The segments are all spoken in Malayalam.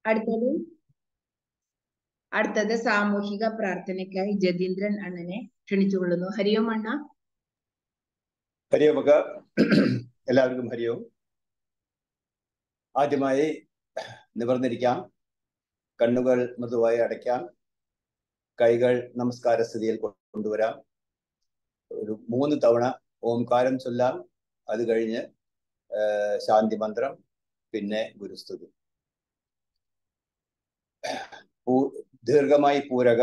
അടുത്തത് അടുത്തത് സാമൂഹിക പ്രാർത്ഥനയ്ക്കായി ജതീന്ദ്രൻ അണ്ണനെ ക്ഷണിച്ചുകൊള്ളുന്നു ഹരിയോം അണ്ണ ഹരിയോമക്ക എല്ലാവർക്കും ഹരിയോം ആദ്യമായി നിവർന്നിരിക്കാം കണ്ണുകൾ മൃദുവായി അടയ്ക്കാം കൈകൾ നമസ്കാര സ്ഥിതിയിൽ കൊണ്ടുവരാം ഒരു മൂന്ന് തവണ ഓംകാരം ചൊല്ലാം അത് കഴിഞ്ഞ് ശാന്തി മന്ത്രം പിന്നെ ഗുരുസ്തുതി ദീർഘമായി പൂരക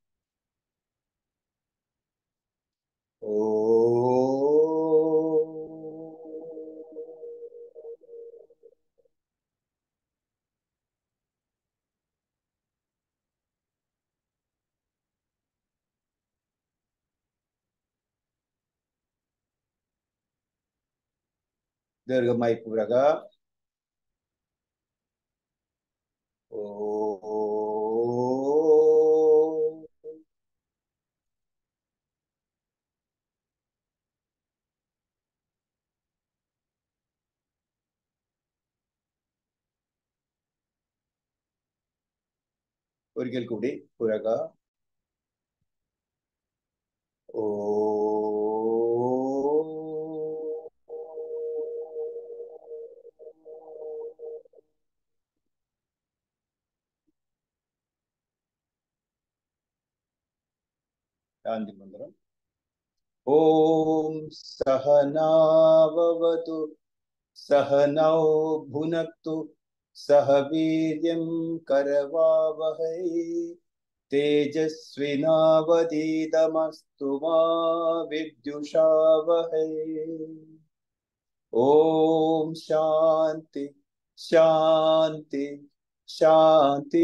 ഓ ദീർഘമായി പൂരക ഓ ഒരിക്കൽ കൂടി പുരക ഓ ശാന്തി മന്ത്രം ഓം സഹനാവവതു സഹനൗ ഭുനക്തു സഹ വീര്യം കരവാവഹൈ തേജസ്വിനാവതീതമസ്തു മാ വിദ്യുഷാവഹൈ ഓം ശാന്തി ശാന്തി ശാന്തി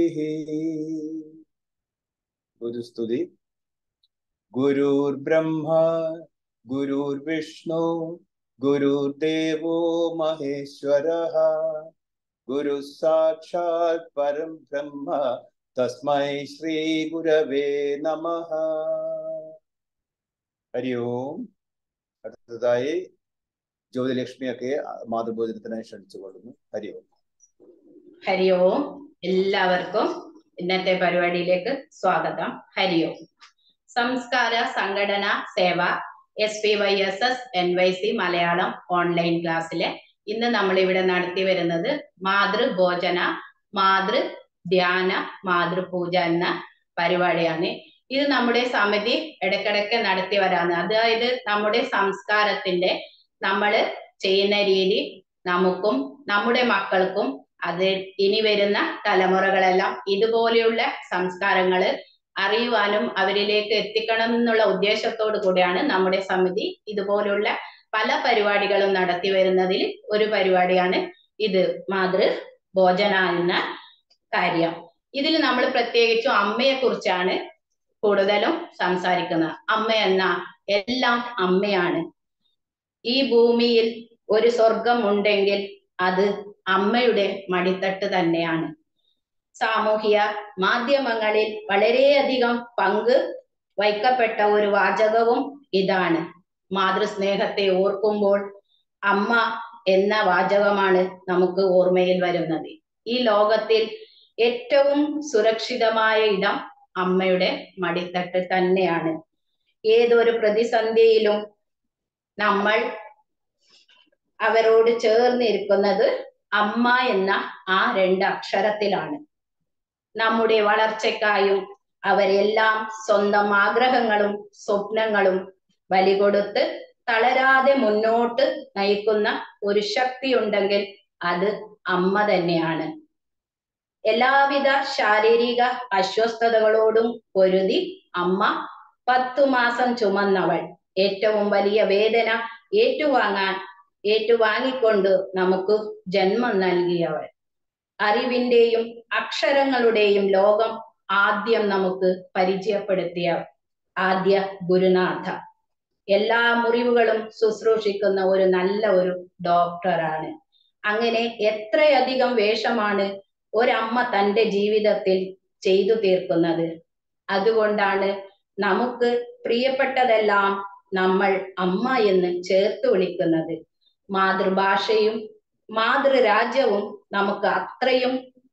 ഗുരുസ്തുതി ഗുരുർബ്രഹ്മ ഗുരുർവിഷ്ണു ഗുരുദേവോ മഹേശ്വരഃ ഗുരു സാക്ഷാത് പരം ബ്രഹ്മ തസ്മൈ ശ്രീ ഗുരവേ നമ ഹരി ഓം അടുത്തതായി ജ്യോതിലക്ഷ്മിയൊക്കെ മാതൃഭോജനത്തിനായി ക്ഷണിച്ചു കൊള്ളുന്നു ഹരി ഓം ഹരി ഓം എല്ലാവർക്കും ഇന്നത്തെ പരിപാടിയിലേക്ക് സ്വാഗതം ഹരി ഓം സംസ്കാര സംഘടന സേവ S P Y S S N Y C Malayalam online ക്ലാസ്സിലെ ഇന്ന് നമ്മൾ ഇവിടെ നടത്തി വരുന്നത് മാതൃഭോജന മാതൃ ധ്യാന മാതൃപൂജ എന്ന പരിപാടിയാണ് ഇത് നമ്മുടെ സമിതി ഇടയ്ക്കിടയ്ക്ക് നടത്തി വരാണ് അതായത് നമ്മുടെ സംസ്കാരത്തിന്റെ നമ്മൾ ചെയ്യുന്ന രീതി നമുക്കും നമ്മുടെ മക്കൾക്കും അത് ഇനി വരുന്ന തലമുറകളെല്ലാം ഇതുപോലെയുള്ള സംസ്കാരങ്ങള് അറിയുവാനും അവരിലേക്ക് എത്തിക്കണം എന്നുള്ള ഉദ്ദേശത്തോടു കൂടിയാണ് നമ്മുടെ സമിതി ഇതുപോലുള്ള പല പരിപാടികളും നടത്തി വരുന്നതിൽ ഒരു പരിപാടിയാണ് ഇത് മാതൃ ഭോജന എന്ന കാര്യം ഇതിൽ നമ്മൾ പ്രത്യേകിച്ചും അമ്മയെ കുറിച്ചാണ് കൂടുതലും സംസാരിക്കുന്നത് അമ്മ എന്ന എല്ലാം അമ്മയാണ് ഈ ഭൂമിയിൽ ഒരു സ്വർഗം ഉണ്ടെങ്കിൽ അത് അമ്മയുടെ മടിത്തട്ട് തന്നെയാണ് സാമൂഹിക മാധ്യമങ്ങളിൽ വളരെയധികം പങ്ക് വയ്ക്കപ്പെട്ട ഒരു വാചകവും ഇതാണ് മാതൃസ്നേഹത്തെ ഓർക്കുമ്പോൾ അമ്മ എന്ന വാചകമാണ് നമുക്ക് ഓർമ്മയിൽ വരുന്നത് ഈ ലോകത്തിൽ ഏറ്റവും സുരക്ഷിതമായ ഇടം അമ്മയുടെ മടിത്തട്ട് തന്നെയാണ് ഏതൊരു പ്രതിസന്ധിയിലും നമ്മൾ അവരോട് ചേർന്നിരിക്കുന്നത് അമ്മ എന്ന ആ രണ്ട് അക്ഷരത്തിലാണ് നമ്മുടെ വളർച്ചയ്ക്കായും അവരെല്ലാം സ്വന്തം ആഗ്രഹങ്ങളും സ്വപ്നങ്ങളും ബലികൊടുത്ത് തളരാതെ മുന്നോട്ട് നയിക്കുന്ന ഒരു ശക്തി ഉണ്ടെങ്കിൽ അത് അമ്മ തന്നെയാണ് എല്ലാവിധ ശാരീരിക അസ്വസ്ഥതകളോടും പൊരുതി അമ്മ പത്തു മാസം ചുമന്നവൾ ഏറ്റവും വലിയ വേദന ഏറ്റുവാങ്ങാൻ ഏറ്റുവാങ്ങിക്കൊണ്ട് നമുക്ക് ജന്മം നൽകിയവൾ അറിവിന്റെയും അക്ഷരങ്ങളുടെയും ലോകം ആദ്യം നമുക്ക് പരിചയപ്പെടുത്തിയ ആദ്യ ഗുരുനാഥ എല്ലാ മുറിവുകളും ശുശ്രൂഷിക്കുന്ന ഒരു നല്ല ഒരു ഡോക്ടറാണ് അങ്ങനെ എത്രയധികം വേഷമാണ് ഒരമ്മ തന്റെ ജീവിതത്തിൽ ചെയ്തു തീർക്കുന്നത് അതുകൊണ്ടാണ് നമുക്ക് പ്രിയപ്പെട്ടതെല്ലാം നമ്മൾ അമ്മ എന്ന് ചേർത്ത് വിളിക്കുന്നത് മാതൃഭാഷയും മാതൃരാജ്യവും നമുക്ക് അത്രയും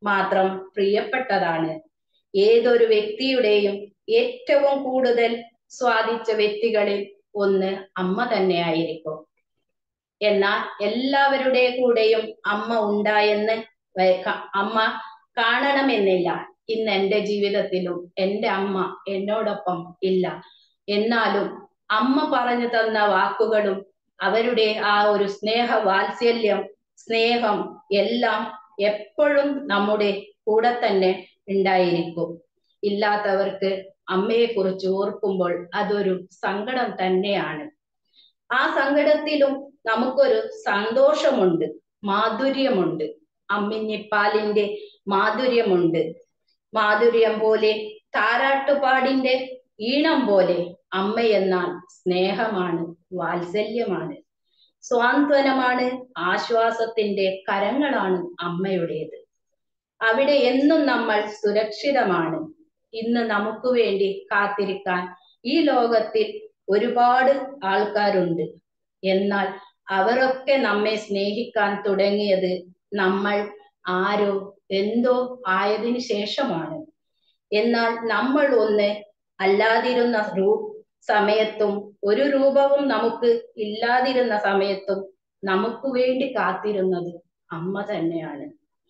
മാത്രം പ്രിയപ്പെട്ടതാണ് ഏതൊരു വ്യക്തിയുടെയും ഏറ്റവും കൂടുതൽ സ്വാധിച്ച വ്യക്തികളിൽ ഒന്ന് അമ്മ തന്നെയായിരിക്കും എന്നാൽ എല്ലാവരുടെ കൂടെയും അമ്മ ഉണ്ടായെന്ന് വ- ക- അമ്മ കാണണമെന്നില്ല ഇന്ന് എന്റെ ജീവിതത്തിലും എന്റെ അമ്മ എന്നോടൊപ്പം ഇല്ല എന്നാലും അമ്മ പറഞ്ഞു തന്ന വാക്കുകളും അവരുടെ ആ ഒരു സ്നേഹ വാത്സല്യം സ്നേഹം എല്ലാം എപ്പോഴും നമ്മുടെ കൂടെ തന്നെ ഉണ്ടായിരിക്കും ഇല്ലാത്തവർക്ക് അമ്മയെ കുറിച്ച് ഓർക്കുമ്പോൾ അതൊരു സങ്കടം തന്നെയാണ് ആ സങ്കടത്തിലും നമുക്കൊരു സന്തോഷമുണ്ട് മാധുര്യമുണ്ട് അമ്മിഞ്ഞിപ്പാലിന്റെ മാധുര്യമുണ്ട് മാധുര്യം പോലെ താരാട്ടുപാടിന്റെ ഈണം പോലെ അമ്മയെന്നാൽ സ്നേഹമാണ് വാത്സല്യമാണ് സ്വാന്തനമാണ് ആശ്വാസത്തിന്റെ കരങ്ങളാണ് അമ്മയുടേത് അവിടെ എന്നും നമ്മൾ സുരക്ഷിതമാണ് ഇന്ന് നമുക്ക് വേണ്ടി കാത്തിരിക്കാൻ ഈ ലോകത്തിൽ ഒരുപാട് ആൾക്കാരുണ്ട് എന്നാൽ അവരൊക്കെ നമ്മെ സ്നേഹിക്കാൻ തുടങ്ങിയത് നമ്മൾ ആരോ എന്തോ ആയതിനു ശേഷമാണ് എന്നാൽ നമ്മൾ ഒന്ന് അല്ലാതിരുന്ന രൂ സമയത്തും ഒരു രൂപവും നമുക്ക് ഇല്ലാതിരുന്ന സമയത്തും നമുക്ക് വേണ്ടി കാത്തിരുന്നത് അമ്മ തന്നെയാണ്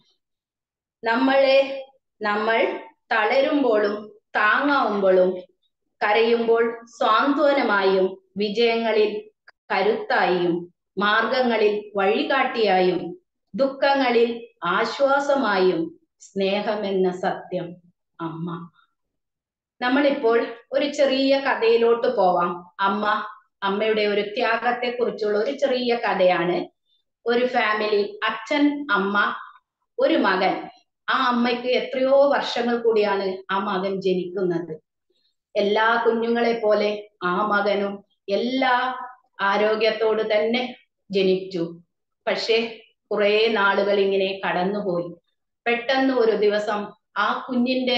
നമ്മളെ നമ്മൾ തളരുമ്പോഴും താങ്ങാവുമ്പോഴും കരയുമ്പോൾ സ്വാന്തവനമായും വിജയങ്ങളിൽ കരുത്തായും മാർഗങ്ങളിൽ വഴികാട്ടിയായും ദുഃഖങ്ങളിൽ ആശ്വാസമായും സ്നേഹമെന്ന സത്യം അമ്മ നമ്മളിപ്പോൾ ഒരു ചെറിയ കഥയിലോട്ട് പോവാം അമ്മ അമ്മയുടെ ഒരു ത്യാഗത്തെ കുറിച്ചുള്ള ഒരു ചെറിയ കഥയാണ് ഒരു ഫാമിലി അച്ഛൻ അമ്മ ഒരു മകൻ ആ അമ്മയ്ക്ക് എത്രയോ വർഷങ്ങൾ കൂടിയാണ് ആ മകൻ ജനിക്കുന്നത് എല്ലാ കുഞ്ഞുങ്ങളെ പോലെ ആ മകനും എല്ലാ ആരോഗ്യത്തോട് തന്നെ ജനിച്ചു പക്ഷെ കുറെ നാളുകൾ ഇങ്ങനെ കടന്നുപോയി പെട്ടെന്ന് ഒരു ദിവസം ആ കുഞ്ഞിന്റെ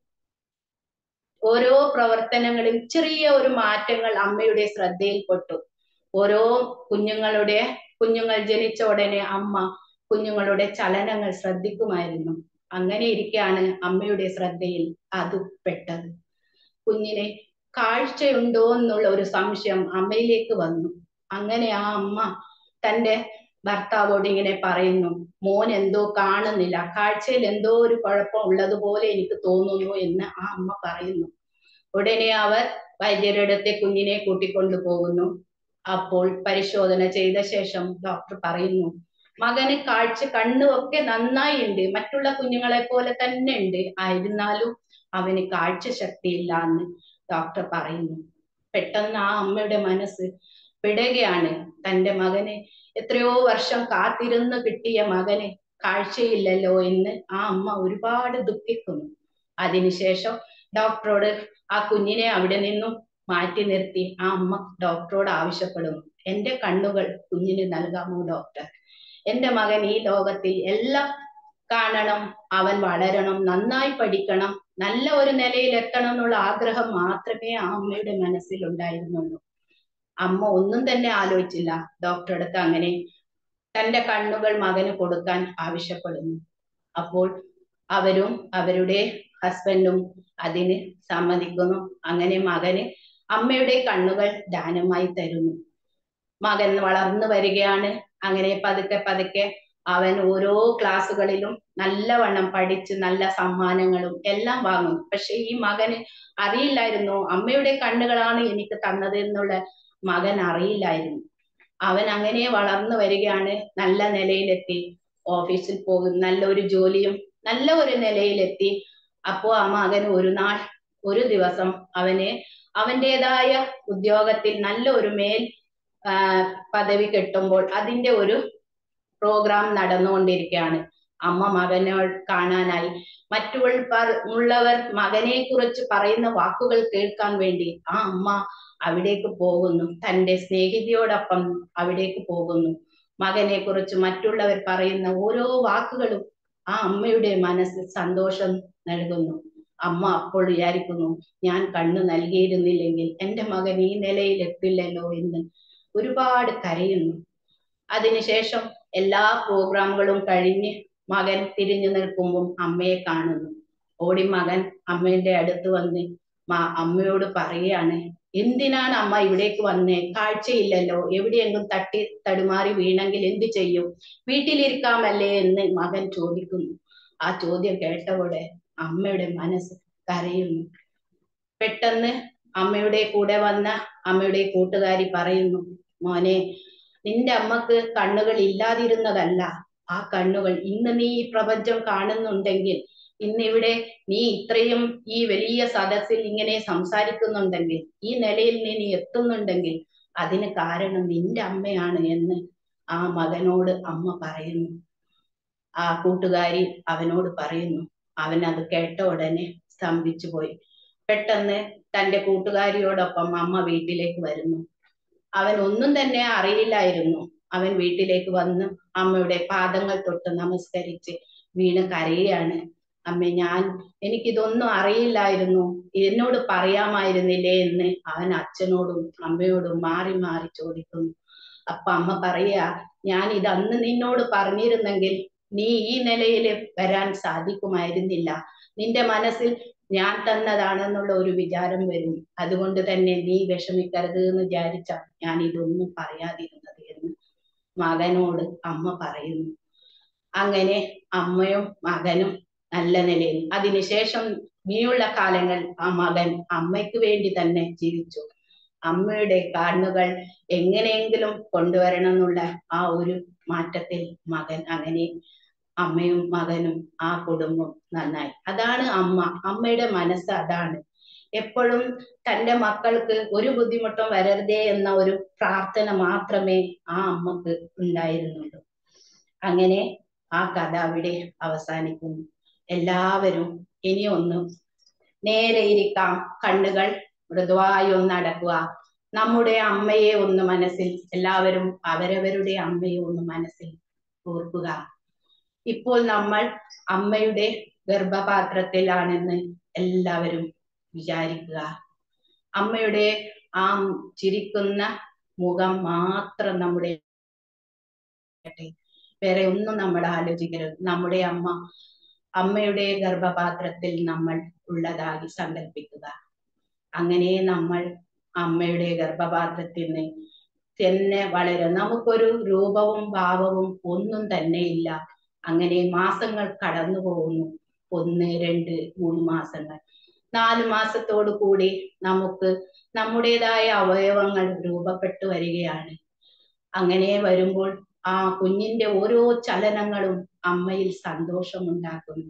ഓരോ പ്രവർത്തനങ്ങളും ചെറിയ ഒരു മാറ്റങ്ങൾ അമ്മയുടെ ശ്രദ്ധയിൽപ്പെട്ടു ഓരോ കുഞ്ഞുങ്ങളുടെ കുഞ്ഞുങ്ങൾ ജനിച്ച ഉടനെ അമ്മ കുഞ്ഞുങ്ങളുടെ ചലനങ്ങൾ ശ്രദ്ധിക്കുമായിരുന്നു അങ്ങനെ ഇരിക്കെയാണ് അമ്മയുടെ ശ്രദ്ധയിൽ അത് പെട്ടത് കുഞ്ഞിനെ കാഴ്ചയുണ്ടോ എന്നുള്ള ഒരു സംശയം അമ്മയിലേക്ക് വന്നു അങ്ങനെ ആ അമ്മ തന്റെ ഭർത്താവോട് ഇങ്ങനെ പറയുന്നു മോൻ എന്തോ കാണുന്നില്ല കാഴ്ചയിൽ എന്തോ ഒരു കുഴപ്പം ഉള്ളതുപോലെ എനിക്ക് തോന്നുന്നു എന്ന് ആ അമ്മ പറയുന്നു ഉടനെ അവർ വൈദ്യരുടെ കുഞ്ഞിനെ കൂട്ടിക്കൊണ്ടു പോകുന്നു അപ്പോൾ പരിശോധന ചെയ്ത ശേഷം ഡോക്ടർ പറയുന്നു മകന് കാഴ്ച കണ്ണുമൊക്കെ നന്നായി ഉണ്ട് മറ്റുള്ള കുഞ്ഞുങ്ങളെ പോലെ തന്നെ ഉണ്ട് ആയിരുന്നാലും അവന് കാഴ്ച ശക്തിയില്ല എന്ന് ഡോക്ടർ പറയുന്നു പെട്ടെന്ന് ആ അമ്മയുടെ മനസ്സ് പിടയുകയാണ് തന്റെ മകന് എത്രയോ വർഷം കാത്തിരുന്ന് കിട്ടിയ മകന് കാഴ്ചയില്ലല്ലോ എന്ന് ആ അമ്മ ഒരുപാട് ദുഃഖിക്കുന്നു അതിനുശേഷം ഡോക്ടറോട് ആ കുഞ്ഞിനെ അവിടെ നിന്നും മാറ്റി നിർത്തി ആ അമ്മ ഡോക്ടറോട് ആവശ്യപ്പെടുന്നു എന്റെ കണ്ണുകൾ കുഞ്ഞിന് നൽകാമോ ഡോക്ടർ എന്റെ മകൻ ഈ ലോകത്തിൽ എല്ലാം കാണണം അവൻ വളരണം നന്നായി പഠിക്കണം നല്ല ഒരു നിലയിൽ എത്തണം എന്നുള്ള ആഗ്രഹം മാത്രമേ ആ അമ്മയുടെ മനസ്സിൽ ഉണ്ടായിരുന്നുള്ളൂ അമ്മ ഒന്നും തന്നെ ആലോചിച്ചില്ല ഡോക്ടറെ അടുത്ത് അങ്ങനെ തന്റെ കണ്ണുകൾ മകന് കൊടുക്കാൻ ആവശ്യപ്പെടുന്നു അപ്പോൾ അവരും അവരുടെ ഹസ്ബൻഡും അതിന് സമ്മതിക്കുന്നു അങ്ങനെ മകന് അമ്മയുടെ കണ്ണുകൾ ദാനമായി തരുന്നു മകൻ വളർന്നു വരികയാണ് അങ്ങനെ പതുക്കെ പതുക്കെ അവൻ ഓരോ ക്ലാസ്സുകളിലും നല്ലവണ്ണം പഠിച്ച് നല്ല സമ്മാനങ്ങളും എല്ലാം വാങ്ങും പക്ഷെ ഈ മകന് അറിയില്ലായിരുന്നു അമ്മയുടെ കണ്ണുകളാണ് എനിക്ക് തന്നത് എന്നുള്ള മകൻ അറിയില്ലായിരുന്നു അവൻ അങ്ങനെ വളർന്നു വരികയാണ് നല്ല നിലയിലെത്തി ഓഫീസിൽ പോകും നല്ല ഒരു ജോലിയും നല്ല ഒരു നിലയിലെത്തി അപ്പോ ആ മകൻ ഒരു നാൾ ഒരു ദിവസം അവന് അവൻ്റെതായ ഉദ്യോഗത്തിൽ നല്ല ഒരു മേൽ ആ, പദവി കിട്ടുമ്പോൾ അതിന്റെ ഒരു പ്രോഗ്രാം നടന്നുകൊണ്ടിരിക്കുകയാണ് അമ്മ മകനെ കാണാനായി മറ്റുള്ളവർ ഉള്ളവർ മകനെ കുറിച്ച് പറയുന്ന വാക്കുകൾ കേൾക്കാൻ വേണ്ടി ആ അമ്മ അവിടേക്ക് പോകുന്നു തന്റെ സ്നേഹിതയോടൊപ്പം അവിടേക്ക് പോകുന്നു മകനെ കുറിച്ച് മറ്റുള്ളവർ പറയുന്ന ഓരോ വാക്കുകളും ആ അമ്മയുടെ മനസ്സിൽ സന്തോഷം നൽകുന്നു അമ്മ അപ്പോൾ വിചാരിക്കുന്നു ഞാൻ കണ്ണു നൽകിയിരുന്നില്ലെങ്കിൽ എന്റെ മകൻ ഈ നിലയിൽ എത്തില്ലല്ലോ എന്ന് ഒരുപാട് കരയുന്നു അതിനുശേഷം എല്ലാ പ്രോഗ്രാമുകളും കഴിഞ്ഞ് മകൻ തിരിഞ്ഞു നിൽക്കുമ്പോൾ അമ്മയെ കാണുന്നു ഓടി മകൻ അമ്മയുടെ അടുത്ത് വന്ന് മാ അമ്മയോട് പറയാണ് എന്തിനാണ് അമ്മ ഇവിടേക്ക് വന്നേ കാഴ്ചയില്ലല്ലോ എവിടെയെങ്കിലും തട്ടി തടുമാറി വീണെങ്കിൽ എന്ത് ചെയ്യും വീട്ടിലിരിക്കാമല്ലേ എന്ന് മകൻ ചോദിക്കുന്നു ആ ചോദ്യം കേട്ടവിടെ അമ്മയുടെ മനസ്സ് കരയുന്നു പെട്ടെന്ന് അമ്മയുടെ കൂടെ വന്ന അമ്മയുടെ കൂട്ടുകാരി പറയുന്നു മോനെ നിന്റെ അമ്മക്ക് കണ്ണുകൾ ഇല്ലാതിരുന്നതല്ല ആ കണ്ണുകൾ ഇന്ന് നീ ഈ പ്രപഞ്ചം കാണുന്നുണ്ടെങ്കിൽ ഇന്നിവിടെ നീ ഇത്രയും ഈ വലിയ സദസ്സിൽ ഇങ്ങനെ സംസാരിക്കുന്നുണ്ടെങ്കിൽ ഈ നിലയിൽ നീ നീ എത്തുന്നുണ്ടെങ്കിൽ അതിന് കാരണം നിന്റെ അമ്മയാണ് എന്ന് ആ മകനോട് അമ്മ പറയുന്നു ആ കൂട്ടുകാരി അവനോട് പറയുന്നു അവൻ അത് കേട്ട ഉടനെ സ്തംഭിച്ചു പോയി പെട്ടെന്ന് തന്റെ കൂട്ടുകാരിയോടൊപ്പം അമ്മ വീട്ടിലേക്ക് വരുന്നു അവൻ ഒന്നും തന്നെ അറിയില്ലായിരുന്നു അവൻ വീട്ടിലേക്ക് വന്ന് അമ്മയുടെ പാദങ്ങൾ തൊട്ട് നമസ്കരിച്ച് വീണ് കരയുകയാണ് അമ്മ ഞാൻ എനിക്കിതൊന്നും അറിയില്ലായിരുന്നു എന്നോട് പറയാമായിരുന്നില്ലേ എന്ന് അവൻ അച്ഛനോടും അമ്മയോടും മാറി മാറി ചോദിക്കുന്നു അപ്പൊ അമ്മ പറയാ ഞാൻ ഇത് അന്ന് നിന്നോട് പറഞ്ഞിരുന്നെങ്കിൽ നീ ഈ നിലയിൽ വരാൻ സാധിക്കുമായിരുന്നില്ല നിന്റെ മനസ്സിൽ ഞാൻ തന്നതാണെന്നുള്ള ഒരു വിചാരം വരും അതുകൊണ്ട് തന്നെ നീ വിഷമിക്കരുത് എന്ന് വിചാരിച്ച ഞാൻ ഇതൊന്നും പറയാതിരുന്നത് എന്ന് മകനോട് അമ്മ പറയുന്നു അങ്ങനെ അമ്മയും മകനും നല്ല നിലയിൽ അതിനുശേഷം ഇനിയുള്ള കാലങ്ങൾ ആ മകൻ അമ്മയ്ക്ക് വേണ്ടി തന്നെ ജീവിച്ചു അമ്മയുടെ കണ്ണുകൾ എങ്ങനെയെങ്കിലും കൊണ്ടുവരണം എന്നുള്ള ആ ഒരു മാറ്റത്തിൽ മകൻ അങ്ങനെ അമ്മയും മകനും ആ കുടുംബം നന്നായി അതാണ് അമ്മ അമ്മയുടെ മനസ്സ് അതാണ് എപ്പോഴും തന്റെ മക്കൾക്ക് ഒരു ബുദ്ധിമുട്ടും വരരുതേ എന്ന ഒരു പ്രാർത്ഥന മാത്രമേ ആ അമ്മക്ക് ഉണ്ടായിരുന്നുള്ളൂ അങ്ങനെ ആ കഥ അവിടെ അവസാനിക്കുന്നു എല്ലാവരും ഇനി ഒന്ന് നേരെ ഇരിക്കാം കണ്ണുകൾ മൃദുവായി ഒന്ന് അടക്കുക നമ്മുടെ അമ്മയെ ഒന്ന് മനസ്സിൽ എല്ലാവരും അവരവരുടെ അമ്മയെ ഒന്ന് മനസ്സിൽ ഓർക്കുക ഇപ്പോൾ നമ്മൾ അമ്മയുടെ ഗർഭപാത്രത്തിലാണെന്ന് എല്ലാവരും വിചാരിക്കുക അമ്മയുടെ ആ ചിരിക്കുന്ന മുഖം മാത്രം നമ്മുടെ വേറെ ഒന്നും നമ്മൾ ആലോചിക്കരുത് നമ്മുടെ അമ്മ അമ്മയുടെ ഗർഭപാത്രത്തിൽ നമ്മൾ ഉള്ളതായി സങ്കല്പിക്കുക അങ്ങനെ നമ്മൾ അമ്മയുടെ ഗർഭപാത്രത്തിൽ നിന്ന് തന്നെ വളരെ നമുക്കൊരു രൂപവും ഭാവവും ഒന്നും തന്നെ ഇല്ല അങ്ങനെ മാസങ്ങൾ കടന്നു പോകുന്നു ഒന്ന് രണ്ട് മൂന്ന് മാസങ്ങൾ നാല് മാസത്തോടു കൂടി നമുക്ക് നമ്മുടേതായ അവയവങ്ങൾ രൂപപ്പെട്ടു വരികയാണ് അങ്ങനെ വരുമ്പോൾ ആ കുഞ്ഞിന്റെ ഓരോ ചലനങ്ങളും അമ്മയിൽ സന്തോഷമുണ്ടാക്കുന്നു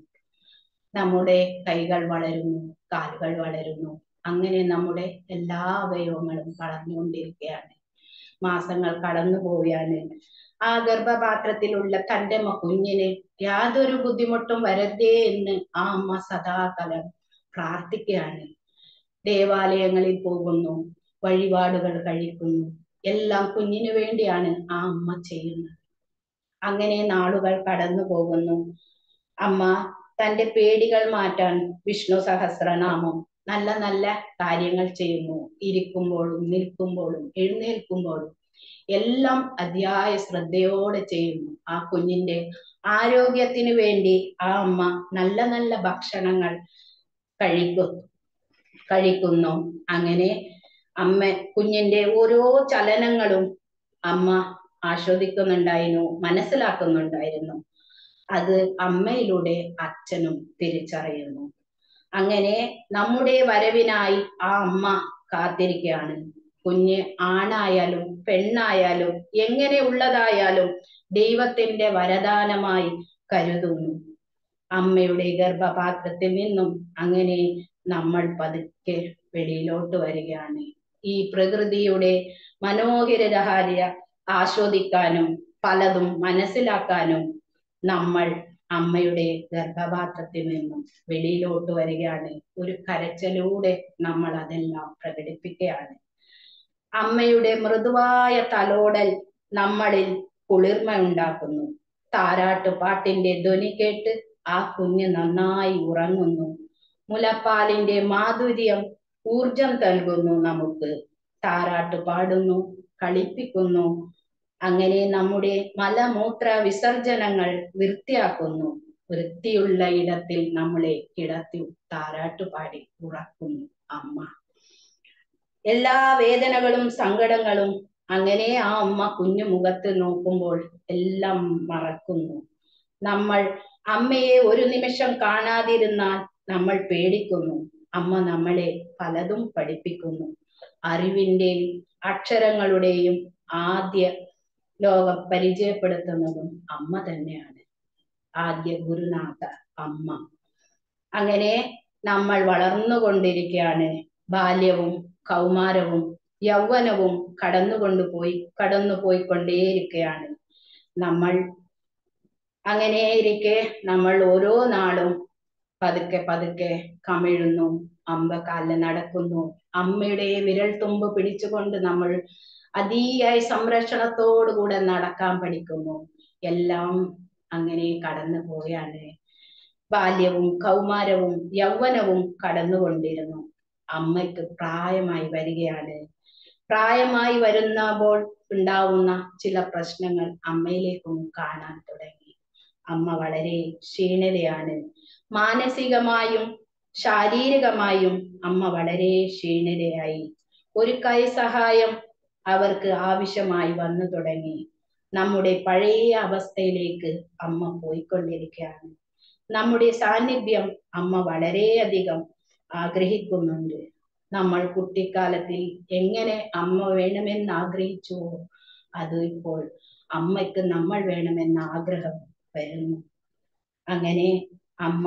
നമ്മുടെ കൈകൾ വളരുന്നു കാലുകൾ വളരുന്നു അങ്ങനെ നമ്മുടെ എല്ലാ അവയവങ്ങളും വളർന്നുകൊണ്ടിരിക്കുകയാണ് മാസങ്ങൾ കടന്നു പോവുകയാണ് ആ ഗർഭപാത്രത്തിലുള്ള തന്റെ കുഞ്ഞിന് യാതൊരു ബുദ്ധിമുട്ടും വരരുതേ എന്ന് ആ അമ്മ സദാകാലം പ്രാർത്ഥിക്കുകയാണ് ദേവാലയങ്ങളിൽ പോകുന്നു വഴിപാടുകൾ കഴിക്കുന്നു എല്ലാം കുഞ്ഞിനു വേണ്ടിയാണ് ആ അമ്മ ചെയ്യുന്നത് അങ്ങനെ നാളുകൾ കടന്നു പോകുന്നു അമ്മ തന്റെ പേടികൾ മാറ്റാൻ വിഷ്ണു സഹസ്രനാമം നല്ല നല്ല കാര്യങ്ങൾ ചെയ്യുന്നു ഇരിക്കുമ്പോഴും നിൽക്കുമ്പോഴും എഴുന്നേൽക്കുമ്പോഴും എല്ലാം അതിയായ ശ്രദ്ധയോടെ ചെയ്യുന്നു ആ കുഞ്ഞിന്റെ ആരോഗ്യത്തിന് വേണ്ടി ആ അമ്മ നല്ല നല്ല ഭക്ഷണങ്ങൾ കഴിക്കുന്നു കഴിക്കുന്നു അങ്ങനെ അമ്മ കുഞ്ഞിന്റെ ഓരോ ചലനങ്ങളും അമ്മ ആസ്വദിക്കുന്നുണ്ടായിരുന്നു മനസ്സിലാക്കുന്നുണ്ടായിരുന്നു അത് അമ്മയിലൂടെ അച്ഛനും തിരിച്ചറിയുന്നു അങ്ങനെ നമ്മുടെ വരവിനായി ആ അമ്മ കാത്തിരിക്കുകയാണ് കുഞ്ഞ് ആണായാലും പെണ്ണായാലും എങ്ങനെയുള്ളതായാലും ദൈവത്തിന്റെ വരദാനമായി കരുതുന്നു അമ്മയുടെ ഗർഭപാത്രത്തിൽ നിന്നും അങ്ങനെ നമ്മൾ പതുക്കെ വെളിയിലോട്ട് വരികയാണ് ഈ പ്രകൃതിയുടെ മനോഹരഹാര്യ ആസ്വദിക്കാനും പലതും മനസ്സിലാക്കാനും നമ്മൾ അമ്മയുടെ ഗർഭപാത്രത്തിൽ നിന്നും വെളിയിലോട്ട് വരികയാണ് ഒരു കരച്ചിലൂടെ നമ്മൾ അതെല്ലാം പ്രകടിപ്പിക്കുകയാണ് അമ്മയുടെ മൃദുവായ തലോടൽ നമ്മളിൽ കുളിർമ ഉണ്ടാക്കുന്നു താരാട്ട് പാട്ടിന്റെ ധ്വനി കേട്ട് ആ കുഞ്ഞ് നന്നായി ഉറങ്ങുന്നു മുലപ്പാലിന്റെ മാധുര്യം ഊർജം നൽകുന്നു നമുക്ക് താരാട്ട് പാടുന്നു കളിപ്പിക്കുന്നു അങ്ങനെ നമ്മുടെ മലമൂത്ര വിസർജനങ്ങൾ വൃത്തിയാക്കുന്നു വൃത്തിയുള്ള ഇടത്തിൽ നമ്മളെ കിടത്തി താരാട്ടുപാടി ഉറക്കുന്നു അമ്മ എല്ലാ വേദനകളും സങ്കടങ്ങളും അങ്ങനെ ആ അമ്മ കുഞ്ഞു മുഖത്ത് നോക്കുമ്പോൾ എല്ലാം മറക്കുന്നു നമ്മൾ അമ്മയെ ഒരു നിമിഷം കാണാതിരുന്നാൽ നമ്മൾ പേടിക്കുന്നു അമ്മ നമ്മളെ പലതും പഠിപ്പിക്കുന്നു അറിവിന്റെയും അക്ഷരങ്ങളുടെയും ആദ്യ ലോകം പരിചയപ്പെടുത്തുന്നതും അമ്മ തന്നെയാണ് ആദ്യ ഗുരുനാഥ അമ്മ അങ്ങനെ നമ്മൾ വളർന്നുകൊണ്ടിരിക്കുകയാണ് ബാല്യവും കൗമാരവും യൗവനവും കടന്നുകൊണ്ടു പോയി കടന്നു പോയിക്കൊണ്ടേയിരിക്കുകയാണ് നമ്മൾ അങ്ങനെ ഇരിക്കെ നമ്മൾ ഓരോ നാളും പതുക്കെ പതുക്കെ കമിഴുന്നു അമ്പ കാലിൽ നടക്കുന്നു അമ്മയുടെ വിരൽ തുമ്പ് പിടിച്ചുകൊണ്ട് നമ്മൾ അതിയായി സംരക്ഷണത്തോടുകൂടെ നടക്കാൻ പഠിക്കുന്നു എല്ലാം അങ്ങനെ കടന്നു പോയാണ് ബാല്യവും കൗമാരവും യൗവനവും കടന്നുകൊണ്ടിരുന്നു അമ്മയ്ക്ക് പ്രായമായി വരികയാണ് പ്രായമായി വരുന്നപ്പോൾ ഉണ്ടാവുന്ന ചില പ്രശ്നങ്ങൾ അമ്മയിലേക്കും കാണാൻ തുടങ്ങി അമ്മ വളരെ ക്ഷീണിതയാണ് മാനസികമായും ശാരീരികമായും അമ്മ വളരെ ക്ഷീണിതയായി ഒരു കൈ സഹായം അവർക്ക് ആവശ്യമായി വന്നു തുടങ്ങി നമ്മുടെ പഴയ അവസ്ഥയിലേക്ക് അമ്മ പോയിക്കൊണ്ടിരിക്കുകയാണ് നമ്മുടെ സാന്നിധ്യം അമ്മ വളരെയധികം ആഗ്രഹിക്കുന്നുണ്ട് നമ്മൾ കുട്ടിക്കാലത്തിൽ എങ്ങനെ അമ്മ വേണമെന്ന് ആഗ്രഹിച്ചുവോ അത് ഇപ്പോൾ അമ്മയ്ക്ക് നമ്മൾ വേണമെന്ന ആഗ്രഹം വരുന്നു അങ്ങനെ അമ്മ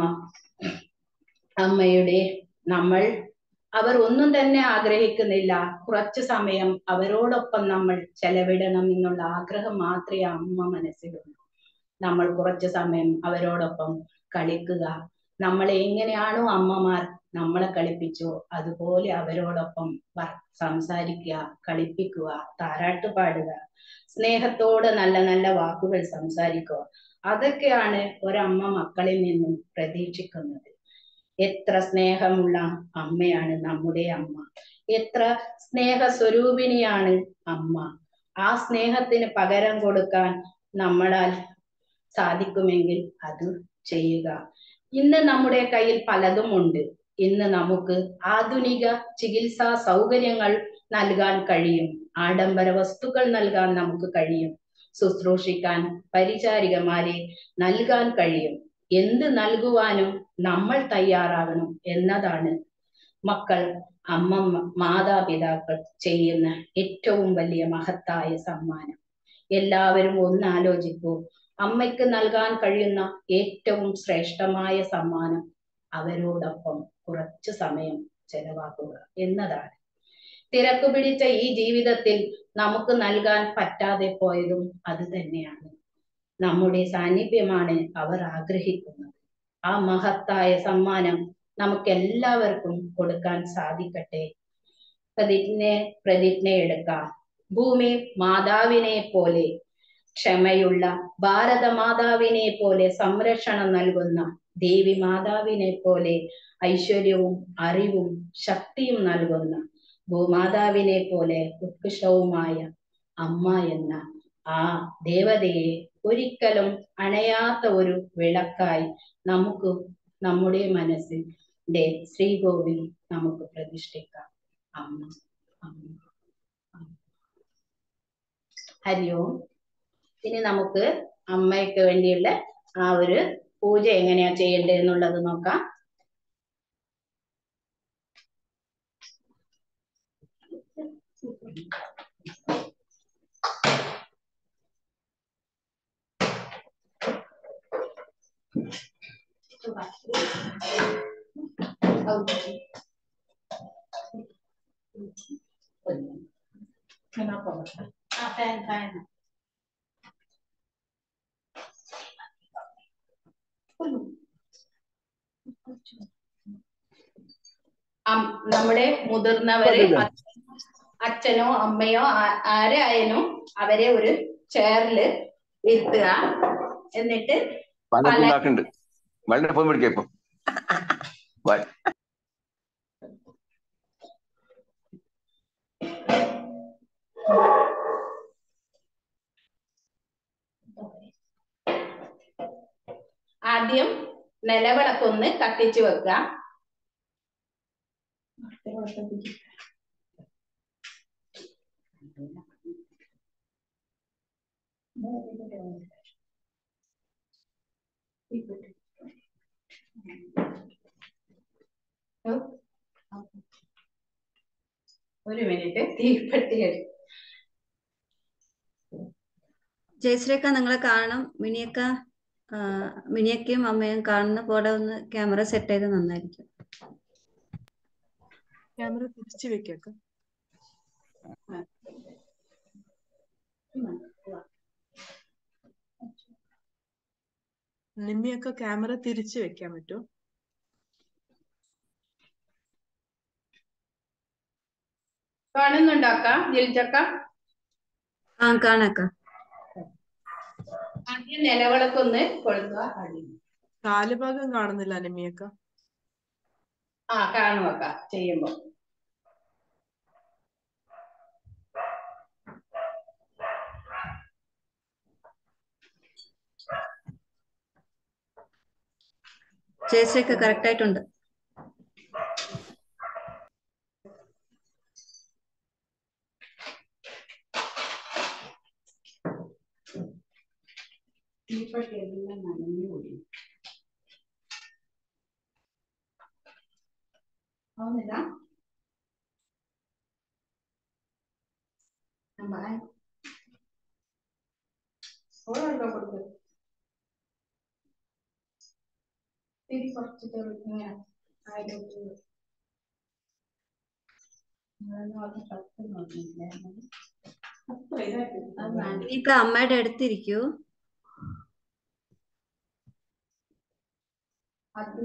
അമ്മയുടെ നമ്മൾ അവർ ഒന്നും തന്നെ ആഗ്രഹിക്കുന്നില്ല കുറച്ചു സമയം അവരോടൊപ്പം നമ്മൾ ചെലവിടണം എന്നുള്ള ആഗ്രഹം മാത്രമേ അമ്മ മനസ്സിലുള്ളൂ നമ്മൾ കുറച്ചു സമയം അവരോടൊപ്പം കളിക്കുക നമ്മളെ എങ്ങനെയാണോ അമ്മമാർ നമ്മളെ കളിപ്പിച്ചോ അതുപോലെ അവരോടൊപ്പം സംസാരിക്കുക കളിപ്പിക്കുക താരാട്ട് പാടുക സ്നേഹത്തോടെ നല്ല നല്ല വാക്കുകൾ സംസാരിക്കുക അതൊക്കെയാണ് ഒരമ്മ മക്കളിൽ നിന്നും പ്രതീക്ഷിക്കുന്നത് എത്ര സ്നേഹമുള്ള അമ്മയാണ് നമ്മുടെ അമ്മ എത്ര സ്നേഹ സ്വരൂപിണിയാണ് അമ്മ ആ സ്നേഹത്തിന് പകരം കൊടുക്കാൻ നമ്മളാൽ സാധിക്കുമെങ്കിൽ അത് ചെയ്യുക ഇന്ന് നമ്മുടെ കയ്യിൽ പലതും ഉണ്ട് ഇന്ന് നമുക്ക് ആധുനിക ചികിത്സാ സൗകര്യങ്ങൾ നൽകാൻ കഴിയും ആഡംബര വസ്തുക്കൾ നൽകാൻ നമുക്ക് കഴിയും ശുശ്രൂഷിക്കാൻ പരിചാരികമാരെ നൽകാൻ കഴിയും എന്ത് നൽകുവാനും നമ്മൾ തയ്യാറാകണം എന്നതാണ് മക്കൾ അമ്മ മാതാപിതാക്കൾ ചെയ്യുന്ന ഏറ്റവും വലിയ മഹത്തായ സമ്മാനം എല്ലാവരും ഒന്ന് ആലോചിക്കൂ അമ്മയ്ക്ക് നൽകാൻ കഴിയുന്ന ഏറ്റവും ശ്രേഷ്ഠമായ സമ്മാനം അവരോടൊപ്പം കുറച്ചു സമയം ചെലവാക്കുക എന്നതാണ് തിരക്ക് പിടിച്ച ഈ ജീവിതത്തിൽ നമുക്ക് നൽകാൻ പറ്റാതെ പോയതും അത് തന്നെയാണ് നമ്മുടെ സാന്നിധ്യമാണ് അവർ ആഗ്രഹിക്കുന്നത് ആ മഹത്തായ സമ്മാനം നമുക്ക് എല്ലാവർക്കും കൊടുക്കാൻ സാധിക്കട്ടെ പ്രതിജ്ഞ പ്രതിജ്ഞ എടുക്കാം ഭൂമി മാതാവിനെ പോലെ ക്ഷമയുള്ള ഭാരത മാതാവിനെ പോലെ സംരക്ഷണം നൽകുന്ന ദേവി മാതാവിനെ പോലെ ഐശ്വര്യവും അറിവും ശക്തിയും നൽകുന്ന ഭൂമാതാവിനെ പോലെ ഉത്കൃഷ്ടവുമായ അമ്മ എന്ന ആ ദേവതയെ ഒരിക്കലും അണയാത്ത ഒരു വിളക്കായി നമുക്ക് നമ്മുടെ മനസ്സിന്റെ ശ്രീകോവിൽ നമുക്ക് പ്രതിഷ്ഠിക്കാം അമ്മ അമ്മ ഹരി ഓം ഇനി നമുക്ക് അമ്മയ്ക്ക് വേണ്ടിയുള്ള ആ ഒരു പൂജ എങ്ങനെയാ ചെയ്യേണ്ടത് എന്നുള്ളത് നോക്കാം ആ ഫാൻ ഫാൻ നമ്മുടെ മുതിർന്നവര് അച്ഛനോ അമ്മയോ ആരായാലും അവരെ ഒരു ചെയറില് ഇരുത്തുക എന്നിട്ട് ഉണ്ടാക്കുന്നുണ്ട് വളരെ ഫോൺ വിളിക്കാം ഇപ്പൊ ആദ്യം നിലവിളക്കൊന്ന് കത്തിച്ചു വെക്കുക ഒരു മിനിറ്റ് തീപ്പെട്ടി എടുക്കും ജയശ്രീക്ക നിങ്ങളെ കാണും മിനിയക്ക ആ, മിനിയക്കയും അമ്മയും കാണുന്ന പോലെ ഒന്ന് ക്യാമറ സെറ്റ് ചെയ്ത് നന്നായിരിക്കും ക്യാമറ തിരിച്ചു വെക്കാം നിമ്മിയൊക്കെ ക്യാമറ തിരിച്ചു വെക്കാൻ പറ്റുമോ കാണുന്നുണ്ടോ അക്ക ജിൽജക്ക ആ കാണാക്ക ആദ്യം നിലവിളക്കൊന്ന് കൊളുത്തുക അടി കാലുഭാഗം കാണുന്നില്ല നിമ്മിയൊക്ക ആ കാണുവക്ക ചെയ്യുമ്പോ ജയശ്രീക്ക കറക്റ്റ് ആയിട്ടുണ്ട് തീപ്പെട്ടി എല്ലാം നനഞ്ഞു കൂടി ആവുന്നില്ല അമ്മ ഓരോരുത്തർ കൊടുക്ക് തിരി കുറച്ചിട്ട് ഇങ്ങനെ ആയിട്ട് അത് വേണ്ട മിനിയക്ക അമ്മയുടെ അടുത്തിരിക്കൂ അത്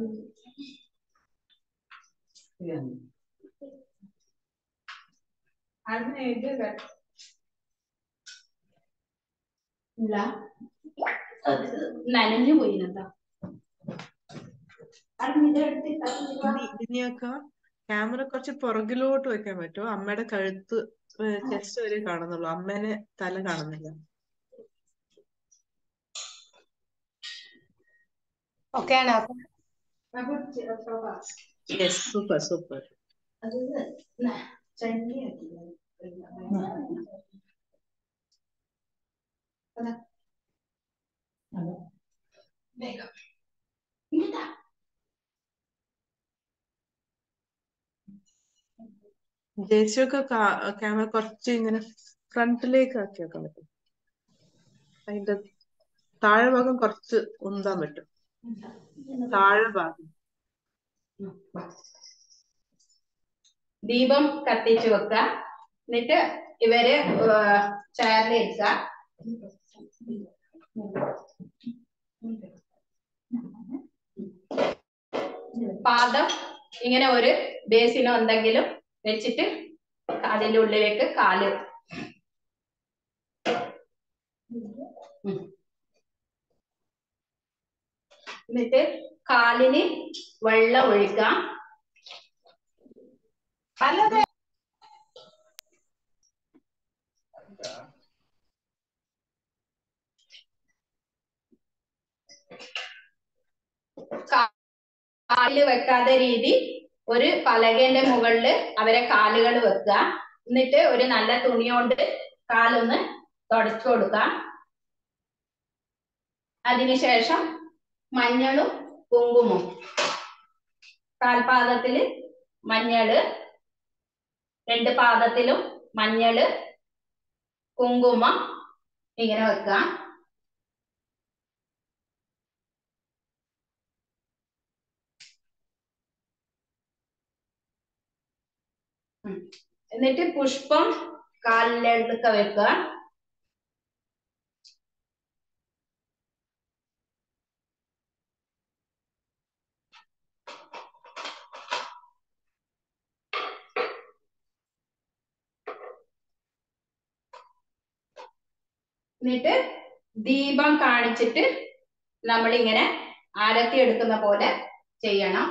അതിന് ഇത് കെ- ഇല്ല അത് നനഞ്ഞു പോയിനതാ അതിന് ഇതെടുത്തിട്ട് അത് നിമ്മിയൊക്ക ക്യാമറ കുറച്ച് പുറകിലോട്ട് വെക്കാൻ പറ്റുമോ അമ്മയുടെ കഴുത്ത് ചെസ്റ്റ് വരെ കാണുന്നുള്ളൂ അമ്മേനെ തല കാണുന്നില്ല ഓക്കെയാണോ അപ്പൊ ചെ- അപ്പൊ യെസ് സൂപ്പർ സൂപ്പർ അത് ന- ചണ്ടിയാക്കില്ല. അതാ. അതാ. വേഗം. ഇങ്ങതാ. ജയശ്രീയൊക്കെ ക്യാമറ കുറച്ച് ഇങ്ങനെ ഫ്രണ്ടിലേക്ക് ആക്കി വെക്കാൻ പറ്റും അതിന്റെ താഴെ ഭാഗം കുറച്ച് ഉന്താൻ പറ്റും താഴെ ഭാഗം ഉം, വാ. ദീപം കത്തിച്ചു വെക്ക എന്നിട്ട് ഇവര് ചെയറിലിരിക്ക പാദം ഇങ്ങനെ ഒരു ബേസിനോ എന്തെങ്കിലും വെച്ചിട്ട് അതിന്റെ ഉള്ളിലേക്ക് കാല് ഉം. എന്നിട്ട് കാലിന് വെള്ളം ഒഴിക്കാം അല്ലാതെ കാലില് വെക്കാത്ത രീതി ഒരു പലകേന്റെ മുകളില് അവരെ കാലുകൾ വെക്കുക എന്നിട്ട് ഒരു നല്ല തുണി കൊണ്ട് കാലൊന്ന് തുടച്ചു കൊടുക്കുക അതിനുശേഷം മഞ്ഞളും കുങ്കുമവും കാൽപാദത്തില് മഞ്ഞള് രണ്ട് പാദത്തിലും മഞ്ഞള് കുങ്കുമം ഇങ്ങനെ വെക്കുക ഉം. എന്നിട്ട് പുഷ്പം കാലിലെടുക്ക വെക്കുക എന്നിട്ട് ദീപം കാണിച്ചിട്ട് നമ്മളിങ്ങനെ ആരത്തി എടുക്കുന്ന പോലെ ചെയ്യണം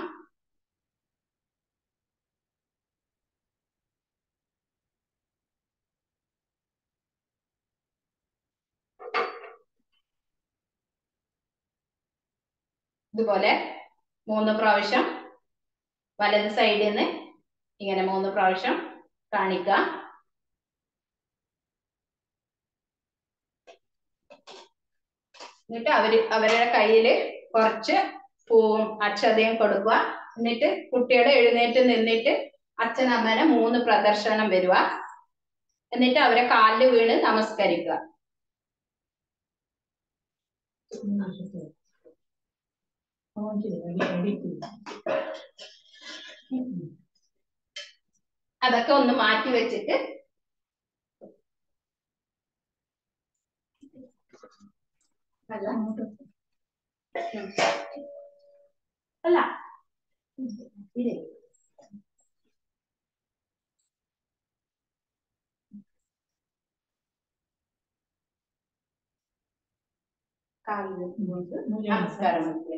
ഇതുപോലെ മൂന്ന് പ്രാവശ്യം വലത് സൈഡിൽ നിന്ന് ഇങ്ങനെ മൂന്ന് പ്രാവശ്യം കാണിക്കുക എന്നിട്ട് അവര് അവരുടെ കയ്യില് കുറച്ച് പൂവും അക്ഷതയും കൊടുക്കുക എന്നിട്ട് കുട്ടികൾ എഴുന്നേറ്റ് നിന്നിട്ട് അച്ഛനമ്മനെ മൂന്ന് പ്രദർശനം വരുക എന്നിട്ട് അവരെ കാലിൽ വീണ് നമസ്കരിക്കുക അതൊക്കെ ഒന്ന് മാറ്റി വെച്ചിട്ട് അല്ല അല്ല ഇത് കാലില് നമസ്കാരം വെക്കുക.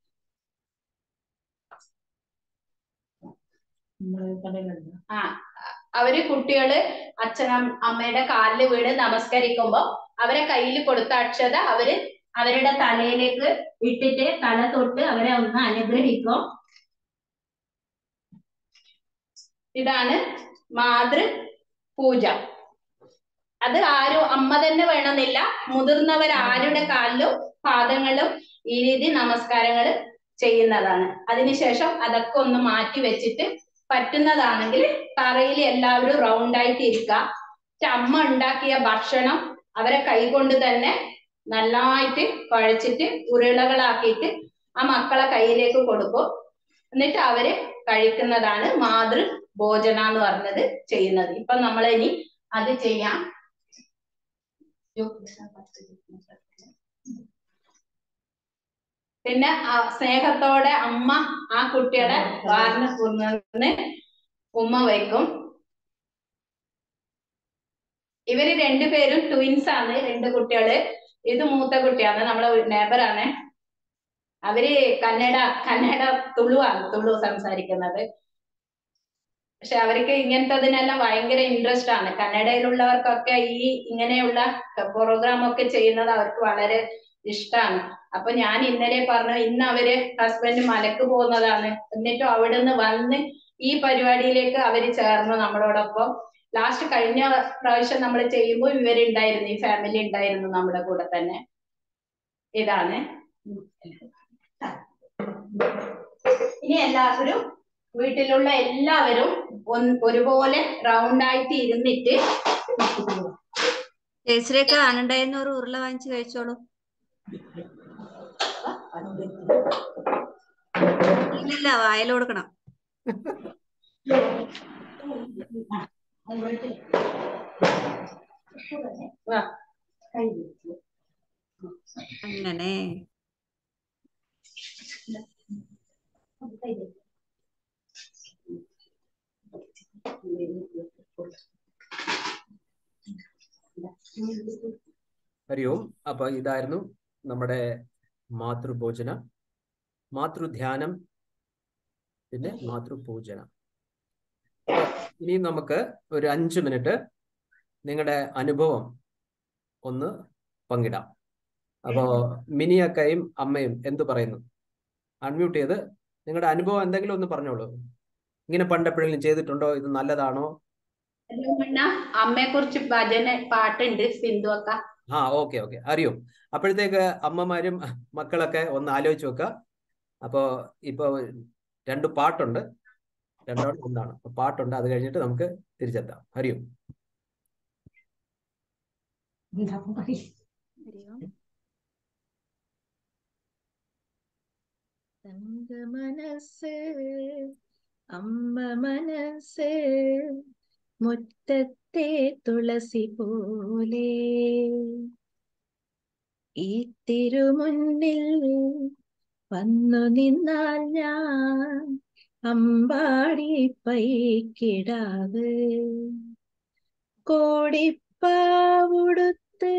ആ അവര് കുട്ടികള് അച്ഛനും അമ്മയുടെ കാലില് വീണ് നമസ്കരിക്കുമ്പോ അവരെ കയ്യിൽ കൊടുത്ത അക്ഷത അവര് അവരുടെ തലയിലേക്ക് ഇട്ടിട്ട് തല തൊട്ട് അവരെ ഒന്ന് അനുഗ്രഹിക്കും ഇതാണ് മാതൃ പൂജ അത് ആരും അമ്മ തന്നെ വേണമെന്നില്ല മുതിർന്നവർ ആരുടെ കാലിലും പാദങ്ങളും ഈ രീതി നമസ്കാരങ്ങൾ ചെയ്യുന്നതാണ് അതിനുശേഷം അതൊക്കെ ഒന്ന് മാറ്റി വെച്ചിട്ട് പറ്റുന്നതാണെങ്കിൽ തറയിൽ എല്ലാവരും റൗണ്ട് ആയിട്ട് ഇരിക്കുക എന്നിട്ട് അമ്മ ഉണ്ടാക്കിയ ഭക്ഷണം അവരെ കൈകൊണ്ട് തന്നെ നന്നായിട്ട് കുഴച്ചിട്ട് ഉരുളകളാക്കിയിട്ട് ആ മക്കളെ കയ്യിലേക്ക് കൊടുക്കും എന്നിട്ട് അവര് കഴിക്കുന്നതാണ് മാതൃ ഭോജന എന്ന് പറഞ്ഞത് ചെയ്യുന്നത് ഇപ്പൊ നമ്മൾ ഇനി അത് ചെയ്യാം പിന്നെ ആ സ്നേഹത്തോടെ അമ്മ ആ കുട്ടിയുടെ വാറിന് കുന്ന് ഉമ്മ വയ്ക്കും ഇവര് രണ്ടുപേരും ട്വിൻസ് ആണ് രണ്ട് കുട്ടികള് ഇത് മൂത്ത കുട്ടിയാണ് നമ്മളെ നെബറാണ് അവര് കന്നഡ കന്നഡ തുളുവാണ് തുളു സംസാരിക്കുന്നത് പക്ഷെ അവർക്ക് ഇങ്ങനത്തതിനെല്ലാം ഭയങ്കര ഇൻട്രസ്റ്റ് ആണ് കന്നഡയിലുള്ളവർക്കൊക്കെ ഈ ഇങ്ങനെയുള്ള പ്രോഗ്രാം ഒക്കെ ചെയ്യുന്നത് അവർക്ക് വളരെ ഇഷ്ടമാണ് അപ്പൊ ഞാൻ ഇന്നലെ പറഞ്ഞു ഇന്ന് അവര് ഹസ്ബൻഡ് മലക്ക് പോകുന്നതാണ് എന്നിട്ടും അവിടുന്ന് വന്ന് ഈ പരിപാടിയിലേക്ക് അവര് ചേർന്നു നമ്മളോടൊപ്പം ലാസ്റ്റ് കഴിഞ്ഞ പ്രാവശ്യം നമ്മൾ ചെയ്യുമ്പോൾ ഇവരുണ്ടായിരുന്നു ഈ ഫാമിലി ഉണ്ടായിരുന്നു നമ്മുടെ കൂടെ തന്നെ ഇതാണ് ഇനി എല്ലാവരും വീട്ടിലുള്ള എല്ലാവരും ഒന്ന് ഒരുപോലെ റൗണ്ട് ആയിട്ട് ഇരുന്നിട്ട് ജയശ്രീക്ക് ആനണ്ടായിരുന്ന ഒരു ഉരുള വാങ്ങിച്ച് കഴിച്ചോളൂ ഇല്ലില്ല വായിൽ കൊടുക്കണം അങ്ങനെ ഹരി ഓം അപ്പൊ ഇതായിരുന്നു നമ്മുടെ മാതൃഭോജന മാതൃധ്യാനം പിന്നെ മാതൃപൂജന അപ്പൊ ഇനി നമുക്ക് ഒരു അഞ്ച് മിനിറ്റ് നിങ്ങളുടെ അനുഭവം ഒന്ന് പങ്കിടാം അപ്പോ മിനിയക്കയും അമ്മയും എന്തു പറയുന്നു അൺമ്യൂട്ട് ചെയ്ത് നിങ്ങളുടെ അനുഭവം എന്തെങ്കിലും ഒന്ന് പറഞ്ഞോളൂ ഇങ്ങനെ പണ്ട് എപ്പോഴെങ്കിലും ചെയ്തിട്ടുണ്ടോ ഇത് നല്ലതാണോ അമ്മയെ കുറിച്ച് ഭജന പാട്ടുണ്ട് സിന്ധു അക്ക ആ ഓക്കെ ഓക്കെ അറിയും അപ്പോഴത്തേക്ക് അമ്മമാരും മക്കളൊക്കെ ഒന്ന് ആലോചിച്ച് വെക്കുക അപ്പോ ഇപ്പോ രണ്ട് പാട്ടുണ്ട് രണ്ടോളം ഒന്നാണ് അപ്പൊ പാട്ടുണ്ട് അത് കഴിഞ്ഞിട്ട് നമുക്ക് തിരിച്ചെത്താം ഹരിയും തങ്ക മനസ്സ് അമ്മ മനസ്സ് മുറ്റത്തെ തുളസി പോലെ ഈ തിരുമുന്നിൽ വന്നു നിന്നാൽ ഞാൻ അമ്പാടി പൈക്കിടാവ് കോടിപ്പാവുടുത്ത്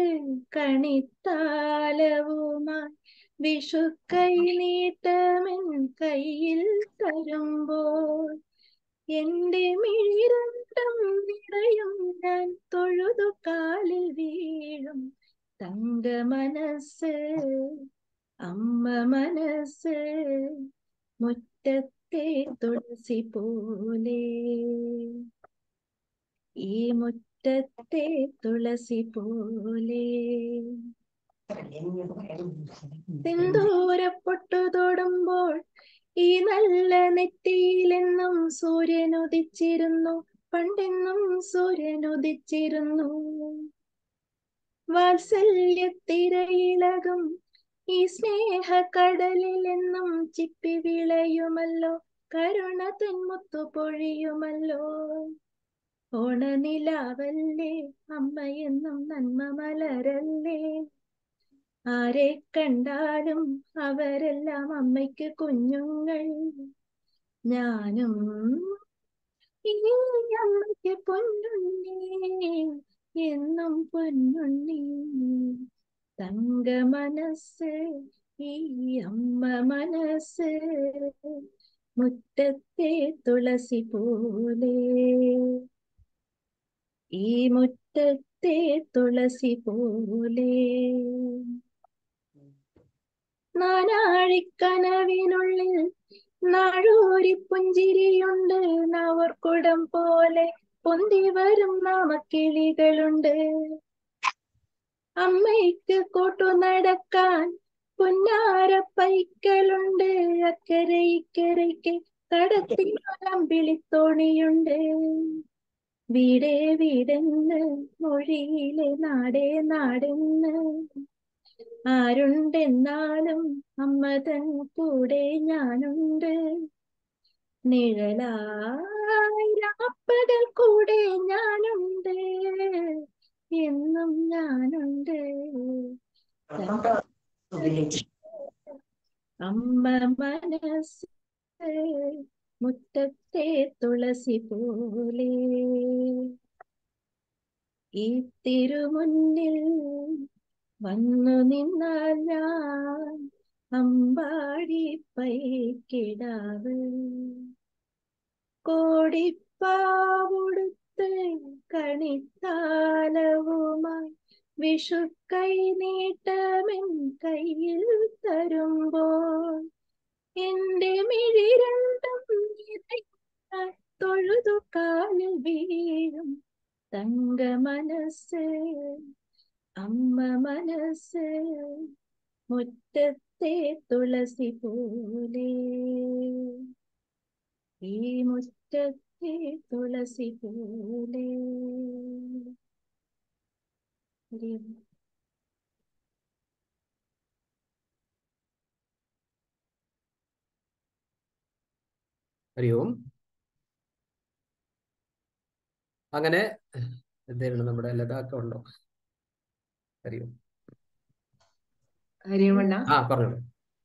കണിത്താലവുമായി വിഷുക്കൈ നീട്ടമെൻ കയ്യിൽ തരുമ്പോൾ എന്റെ മിഴിരണ്ടും നിറയും ഞാൻ തൊഴുതു കാലിൽ വീഴും തങ്ക മനസ്സ് അമ്മ മനസ്സ് മുറ്റത്തെ തുളസി പോലെ ഈ മുറ്റത്തെ തുളസി പോലെ സിന്ദൂരപ്പൊട്ടു തൊടുമ്പോൾ ഈ നല്ല നെറ്റിയിലെന്നും സൂര്യൻ ഉദിച്ചിരുന്നു പണ്ടെന്നും സൂര്യൻ ഉദിച്ചിരുന്നു വാത്സല്യത്തിരയിളകും ഈ സ്നേഹക്കടലിലെന്നും ചിപ്പി വിളയുമല്ലോ കരുണ തന്മുത്തു പൊഴിയുമല്ലോ ഓണനിലാവല്ലേ അമ്മയെന്നും നന്മ മലരല്ലേ ആരെ കണ്ടാലും അവരെല്ലാം അമ്മയ്ക്ക് കുഞ്ഞുങ്ങൾ ഞാനും ഈ അമ്മയ്ക്ക് പൊന്നുണ്ണി എന്നും പൊന്നുണ്ണി തങ്ക മനസ്സ് ഈ അമ്മ മനസ്സ് മുറ്റത്തെ തുളസി പോലെ ഈ മുറ്റത്തെ തുളസി പോലെ നാനാഴിക്കനവിനുള്ളിൽ നാഴൂരി പുഞ്ചിരിയുണ്ട് നവർക്കുടം പോലെ പൊന്തി വരും നാമക്കിളികളുണ്ട് അമ്മയ്ക്ക് കൂട്ടു നടക്കാൻ പുന്നാര പൈക്കളുണ്ട് അക്കരെ ഇക്കരയ്ക്ക് കടത്തിനൊരമ്പിളിത്തോണിയുണ്ട് വീടേ വീടെന്ന് മൊഴിയിലെ നാടേ നാടെന്ന് ആരുണ്ടെന്നാലും അമ്മ തൻ കൂടെ ഞാനുണ്ട് നിഴലായി രാപ്പകൽ കൂടെ ഞാനുണ്ട് എന്നും ഞാനുണ്ട് അമ്മ മനസ്സ് മുറ്റത്തെ തുളസി പോലെ ഈ തിരുമുന്നിൽ വന്നു നിന്നാൽ ഞാൻ അമ്പാടി പൈക്കിടാവ് കോടിപ്പാവുടുത്ത് കണിത്താലവുമായി വിഷു കൈ നീട്ടമെൻ കയ്യിൽ തരുമ്പോൾ എന്റെ മിഴി രണ്ടും നിറയാൻ തൊഴുതു കാലിൽ വീഴും തങ്ക മനസ്സ് അമ്മ മനസ്സ് മുറ്റത്തെ തുളസി പോലെ ഈ മുറ്റത്തെ തുളസി പോലെ ഹരി ഓം. ഹരി ഓം അങ്ങനെ എന്തായിരുന്നു നമ്മുടെ ലതാക്ക ഉണ്ടോ ഹരി ഓം ഹരിയമ്മണ്ണ ആ പറഞ്ഞോളൂ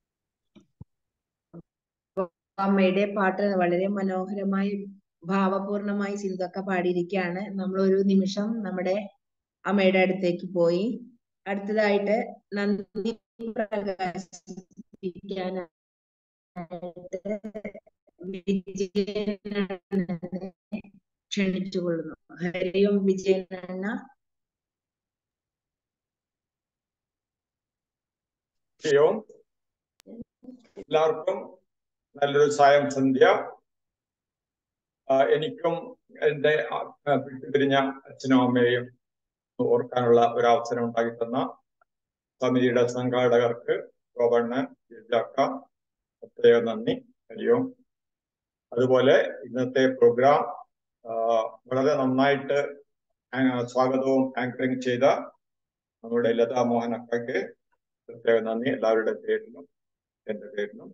അമ്മയുടെ പാട്ട് വളരെ മനോഹരമായി ഭാവപൂർണമായി സിന്ധുക്ക പാടിയിരിക്കുകയാണ് നമ്മൾ ഒരു നിമിഷം നമ്മുടെ അമ്മയുടെ അടുത്തേക്ക് പോയി അടുത്തതായിട്ട് നന്ദി പ്രകാശിപ്പിക്കാനായിട്ട് വിജയനന്ദനെ ക്ഷണിച്ചുകൊള്ളുന്നു ഹരിയും വിജയനണ്ണ ഹരിയോ എല്ലാവർക്കും നല്ലൊരു സായം സന്ധ്യ ആ, എനിക്കും എൻ്റെ ആ, വിട്ടുപിരിഞ്ഞ അച്ഛനും അമ്മയെയും ഓർക്കാനുള്ള ഒരു അവസരം ഉണ്ടാക്കി തന്ന സമിതിയുടെ സംഘാടകർക്ക് ഗോപണ്ണൻ ജില്ലാക്ക പ്രത്യേക നന്ദി ഹരിയോം അതുപോലെ ഇന്നത്തെ പ്രോഗ്രാം ആ, വളരെ നന്നായിട്ട് ആ- സ്വാഗതവും ആങ്കറിങ് ചെയ്ത നമ്മുടെ ലതാ മോഹൻ അക്കയ്ക്ക് പ്രത്യേക നന്ദി എല്ലാവരുടെ പേരിലും എന്റെ പേരിലും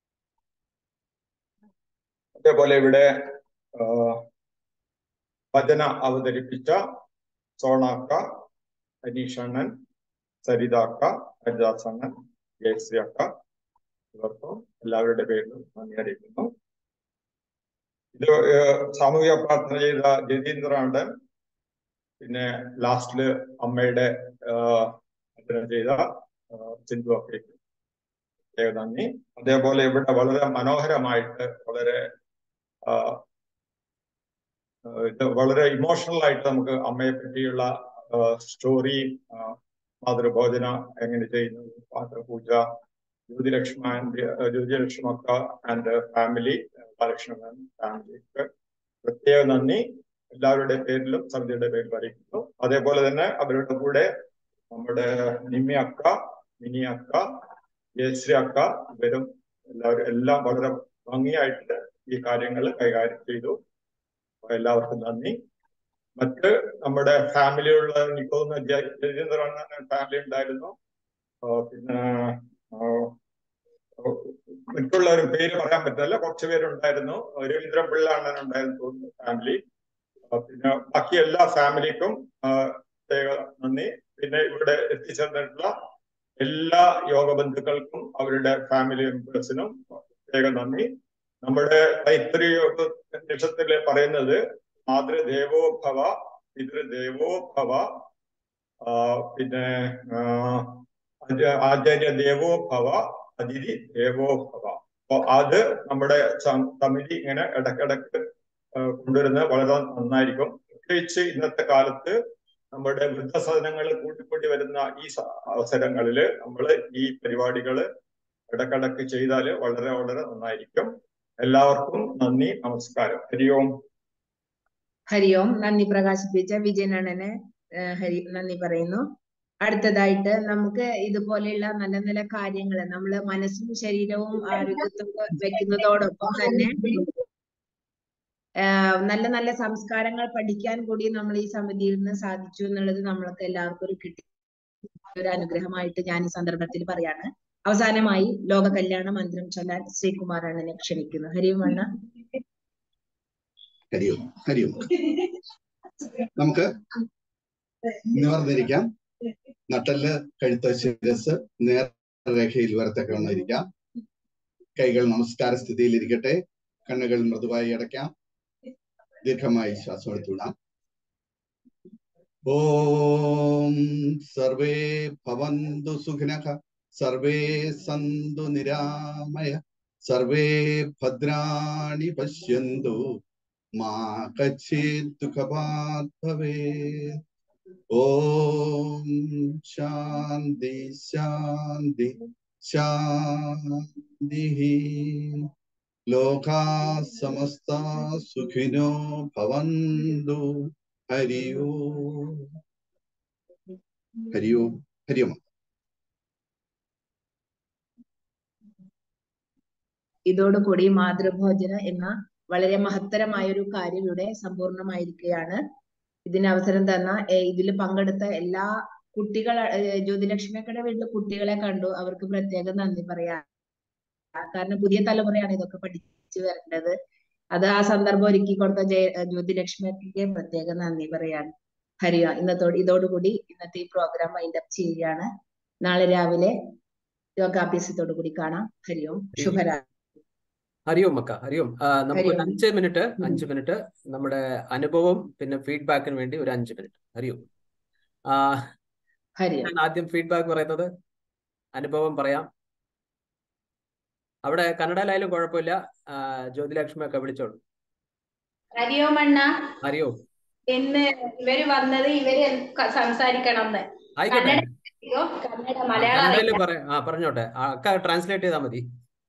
അതേപോലെ ഇവിടെ ആ, ഭജന അവതരിപ്പിച്ച സോണാക്ക അനീഷണ്ണൻ സരിതാക്ക ഹരിദാസണ്ണൻ ജയശ്രീ അക്ക ഇവർക്കും എല്ലാവരുടെ പേരിലും നന്ദി അറിയിക്കുന്നു ഇത് ഏഹ്, സാമൂഹിക പ്രാർത്ഥന ചെയ്ത ജതീന്ദ്രാണ്ടൻ പിന്നെ ലാസ്റ്റില് അമ്മയുടെ ആഹ്, ഭജന ചെയ്ത ആഹ്, സിന്ധു അക്കയ്ക്ക് പ്രത്യേക നന്ദി അതേപോലെ ഇവിടെ വളരെ മനോഹരമായിട്ട് വളരെ ആഹ്, ആഹ്, ഇത് വളരെ ഇമോഷണൽ ആയിട്ട് നമുക്ക് അമ്മയെ പറ്റിയുള്ള സ്റ്റോറി മാതൃഭോജന എങ്ങനെ ചെയ്യുന്നു മാതൃപൂജ ജ്യോതിലക്ഷ്മ ആൻഡ് ജ്യോതിലക്ഷ്മക്ക ആൻഡ് ഫാമിലി ബാലകൃഷ്ണൻ ഫാമിലിക്ക് പ്രത്യേക നന്ദി എല്ലാവരുടെ പേരിലും സമിതിയുടെ പേരിൽ അറിയിക്കുന്നു അതേപോലെ തന്നെ അവരുടെ കൂടെ നമ്മുടെ നിമ്മി അക്ക മിനി അക്ക ജയശ്രീ അക്ക ഇവരും എല്ലാവരും എല്ലാം വളരെ ഭംഗിയായിട്ട് ഈ കാര്യങ്ങൾ കൈകാര്യം ചെയ്തു എല്ലാവർക്കും നന്ദി മറ്റ് നമ്മുടെ ഫാമിലിയുള്ള എനിക്ക് തോന്നുന്നു ജയചന്ദ്രൻ ഫാമിലി ഉണ്ടായിരുന്നു പിന്നെ മറ്റുള്ളവരും പേര് പറയാൻ പറ്റില്ല കുറച്ച് പേരുണ്ടായിരുന്നു രവീന്ദ്രൻ പിള്ള അണ്ണൻ ഉണ്ടായിരുന്നു തോന്നുന്നു ഫാമിലി പിന്നെ ബാക്കി എല്ലാ ഫാമിലിക്കും പ്രത്യേക നന്ദി പിന്നെ ഇവിടെ എത്തിച്ചേർന്നിട്ടുള്ള എല്ലാ യോഗ ബന്ധുക്കൾക്കും അവരുടെ ഫാമിലി മെമ്പേഴ്സിനും പ്രത്യേക നന്ദി നമ്മുടെ തൈത്രി യോഗ നിമിഷത്തില് പറയുന്നത് മാതൃദേവോ ഭവ പിതൃദേവോ ഭവ പിന്നെ ആചാര്യ ദേവോ ഭവ അതിഥി ദേവോ ഭവ അപ്പൊ അത് നമ്മുടെ സമിതി ഇങ്ങനെ ഇടക്കിടക്ക് കൊണ്ടുവരുന്നത് വളരെ നന്നായിരിക്കും പ്രത്യേകിച്ച് ഇന്നത്തെ കാലത്ത് നമ്മുടെ വൃദ്ധസദനങ്ങൾ കൂട്ടിക്കൂട്ടി വരുന്ന ഈ അവസരങ്ങളിൽ നമ്മൾ ഈ പരിപാടികൾ ഇടക്കിടക്ക് ചെയ്താൽ വളരെ വളരെ നന്നായിരിക്കും എല്ലാവർക്കും നന്ദി നമസ്കാരം ഹരി ഓം ഹരി ഓം നന്ദി പ്രകാശിപ്പിച്ച വിജയനണ്ണന് ഹരി നന്ദി പറയുന്നു അടുത്തതായിട്ട് നമുക്ക് ഇതുപോലെയുള്ള നല്ല നല്ല കാര്യങ്ങൾ നമ്മൾ മനസ്സും ശരീരവും ആരോഗ്യത്തും വെക്കുന്നതോടൊപ്പം തന്നെ നല്ല നല്ല സംസ്കാരങ്ങൾ പഠിക്കാൻ കൂടി നമ്മൾ ഈ സമിതിയിൽ നിന്ന് സാധിച്ചു എന്നുള്ളത് നമ്മൾക്ക് എല്ലാവർക്കും ഒരു കിട്ടി ഒരു അനുഗ്രഹമായിട്ട് ഞാൻ ഈ സന്ദർഭത്തിൽ പറയാണ് അവസാനമായി ലോക കല്യാണ മന്ത്രം ചൊല്ലാൻ ശ്രീകുമാർ അണ്ണനെ ക്ഷണിക്കുന്നു ഹരിയും അണ്ണ ഹരിയും ഹരിയും നമുക്ക് നിവർന്നിരിക്കാം നട്ടല് കഴുത്ത് ശിരസ് നേർരേഖയിൽ വരത്തക്കവണ്ണിരിക്കാം കൈകൾ നമസ്കാര സ്ഥിതിയിൽ ഇരിക്കട്ടെ കണ്ണുകൾ മൃദുവായി അടയ്ക്കാം ദീർഘമായി ശ്വാസം എടുത്തുവിടാം ഓം സർവേ ഭവന്തു സുഖിനഃ സർവേ സന്തു നിരാമയ സർവേ ഭദ്രാണി പശ്യന്തു മാ കച്ചിത് ദുഃഖപാത് ഭവേത് ഓം ശാന്തി ശാന്തി ശാന്തി ലോകാ സമസ്ത സുഖിനോ ഭവന്തു ഹരി ഓം ഹരി ഓം ഹരി ഓം ഇതോടുകൂടി മാതൃഭോജന എന്ന വളരെ മഹത്തരമായ ഒരു കാര്യം ഇവിടെ സമ്പൂർണ്ണമായിരിക്കുകയാണ് ഇതിന് അവസരം തന്ന ഇതിൽ പങ്കെടുത്ത എല്ലാ കുട്ടികൾ ജ്യോതിലക്ഷ്മിക്കയുടെ വീട്ടിൽ കുട്ടികളെ കണ്ടു അവർക്ക് പ്രത്യേകം നന്ദി പറയാ കാരണം പുതിയ തലമുറയാണ് ഇതൊക്കെ പഠിച്ചു വരേണ്ടത് അത് ആ സന്ദർഭം ഒരുക്കി കൊടുത്ത ജയ ജ്യോതിലക്ഷ്മിക്ക് പ്രത്യേകം നന്ദി പറയാണ് ഹരിയ ഇന്നത്തോട് ഇതോടുകൂടി ഇന്നത്തെ ഈ പ്രോഗ്രാം വൈൻഡ് അപ്പ് ചെയ്യുകയാണ് നാളെ രാവിലെ യോഗാഭ്യാസത്തോടു കൂടി കാണാം ഹരിയോം ശുഭരാത്രി ഹരിയോം അക്ക ഹരിയോം നമുക്ക് ഒരു അഞ്ച് മിനിറ്റ് അഞ്ച് മിനിറ്റ് നമ്മുടെ അനുഭവം പിന്നെ ഫീഡ്ബാക്കിന് വേണ്ടി ഒരു അഞ്ച് മിനിറ്റ് ഹരിയോം ഞാൻ ആദ്യം ഫീഡ്ബാക്ക് പറയുന്നത് അനുഭവം പറയാം അവിടെ കന്നഡയിലായാലും കുഴപ്പമില്ല ജ്യോതിലക്ഷ്മി ഒക്കെ വിളിച്ചോളൂ ഹരിയോം അണ്ണ ഹരിയോം ഇന്ന് ഇവര് വന്നത് ഇവര് സംസാരിക്കണം ആയിക്കോട്ടെ കന്നഡ മലയാളം കന്നഡയിൽ പറയാം ആ പറഞ്ഞോട്ടെ അക്ക ട്രാൻസ്ലേറ്റ് ചെയ്താൽ മതി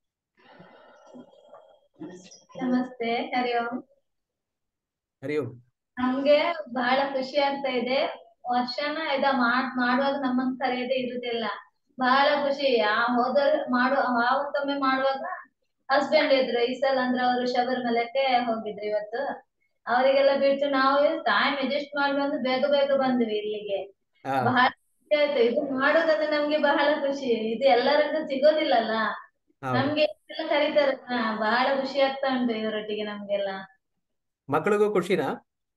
ನಮಸ್ತೆ ಹರಿ ಓಂ ಹರಿ ಓಂ ನಮ್ಗೆ ಬಹಳ ಖುಷಿ ಆಗ್ತಾ ಇದೆ ವರ್ಷನ ಇದ ಮಾಡ್ ಮಾಡುವಾಗ ನಮ್ಮನ್ನ ಕರೆಯದೇ ಇರುದಿಲ್ಲ ಬಹಳ ಖುಷಿ ಆ ಹೋದ ಮಾಡು ಆವತ್ತೊಮ್ಮೆ ಮಾಡುವಾಗ ಹಸ್ಬೆಂಡ್ ಇದ್ರು ಈ ಸಲ ಅಂದ್ರೆ ಅವರು ಶಬರಿಮಲೆಗೆ ಹೋಗಿದ್ರು ಇವತ್ತು ಅವರಿಗೆಲ್ಲ ಬಿಟ್ಟು ನಾವು ಟೈಮ್ ಅಡ್ಜಸ್ಟ್ ಮಾಡಿ ಬಂದು ಬೇಗ ಬೇಗ ಬಂದ್ವಿ ಇಲ್ಲಿಗೆ ಬಹಳ ಖುಷಿ ಆಯ್ತು ಇದು ಮಾಡೋದಂದ್ರೆ ನಮ್ಗೆ ಬಹಳ ಖುಷಿ ಇದು ಎಲ್ಲರಿಗೂ ಸಿಗೋದಿಲ್ಲಲ್ಲ ನಮ್ಗೆ ಎಲ್ಲ ಕರೀತಾರ ಬಹಳ ಖುಷಿ ಆಗ್ತಾ ಉಂಟು ಇವರೊಟ್ಟಿಗೆ ನಮ್ಗೆಲ್ಲ ಮಕ್ಕಳಿಗೂ ಖುಷಿನಾ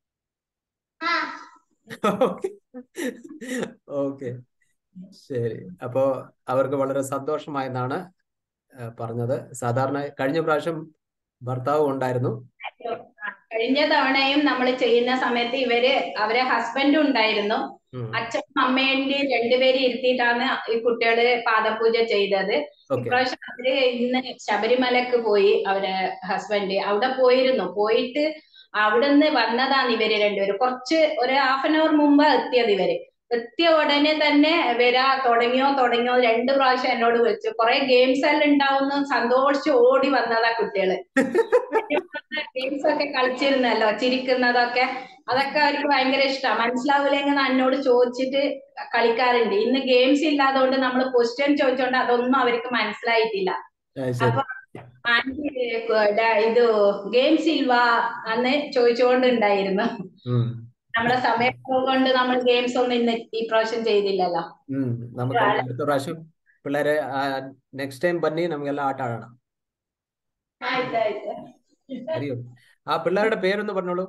ഓക്കെ ശരി അപ്പോ അവർക്ക് വളരെ സന്തോഷമായെന്നാണ് പറഞ്ഞത് സാധാരണ കഴിഞ്ഞ പ്രാവശ്യം ഭർത്താവ് ഉണ്ടായിരുന്നു കഴിഞ്ഞ തവണയും നമ്മൾ ചെയ്യുന്ന സമയത്ത് ഇവര് അവരെ ഹസ്ബൻഡും ഉണ്ടായിരുന്നു അച്ഛനും അമ്മേന്റെയും രണ്ടുപേരും ഇരുത്തിയിട്ടാണ് ഈ കുട്ടികള് പാദപൂജ ചെയ്തത് ഇപ്രാവശ്യം അവര് ഇന്ന് ശബരിമലക്ക് പോയി അവരെ ഹസ്ബൻഡ് അവിടെ പോയിരുന്നു പോയിട്ട് അവിടുന്ന് വന്നതാണ് ഇവര് രണ്ടുപേരും കുറച്ച് ഒരു ഹാഫ് ആൻ അവർ മുമ്പ് എത്തിയത് ഇവര് എത്തിയ ഉടനെ തന്നെ വരാ തുടങ്ങിയോ തുടങ്ങിയോ രണ്ട് പ്രാവശ്യം എന്നോട് വിളിച്ചു കുറെ ഗെയിംസ് എല്ലാം ഉണ്ടാവുന്ന സന്തോഷിച്ച് ഓടി വന്നതാ കുട്ടികള് ഗെയിംസ് ഒക്കെ കളിച്ചിരുന്നല്ലോ ചിരിക്കുന്നതൊക്കെ അതൊക്കെ അവർക്ക് ഭയങ്കര ഇഷ്ടമാണ് മനസ്സിലാവില്ലെങ്കിൽ എന്നോട് ചോദിച്ചിട്ട് കളിക്കാറുണ്ട് ഇന്ന് ഗെയിംസ് ഇല്ലാത്തതുകൊണ്ട് നമ്മൾ ക്വസ്റ്റ്യൻ ചോദിച്ചോണ്ട് അതൊന്നും അവർക്ക് മനസ്സിലായിട്ടില്ല അത് ശരി അപ്പൊ ആന്റി ഇത് ഗെയിംസ് ഇൽവാ എന്ന് ചോദിച്ചുകൊണ്ടുണ്ടായിരുന്നു ഉം നമ്മുടെ സമയം കൊണ്ട് നമ്മൾ ഗെയിംസ് ഒന്നും ഇന്ന് ഈ പ്രാവശ്യം ചെയ്തില്ലല്ലോ ഉം നമുക്ക് അടുത്ത പ്രാവശ്യം പിള്ളേരെ നെക്സ്റ്റ് ടൈം ബന്നി നമുക്കെല്ലാം ആട്ട ആടണം ആയിട്ടായിട്ട് അറിയോ ആ പിള്ളേരുടെ പേരൊന്ന് പറഞ്ഞോളൂ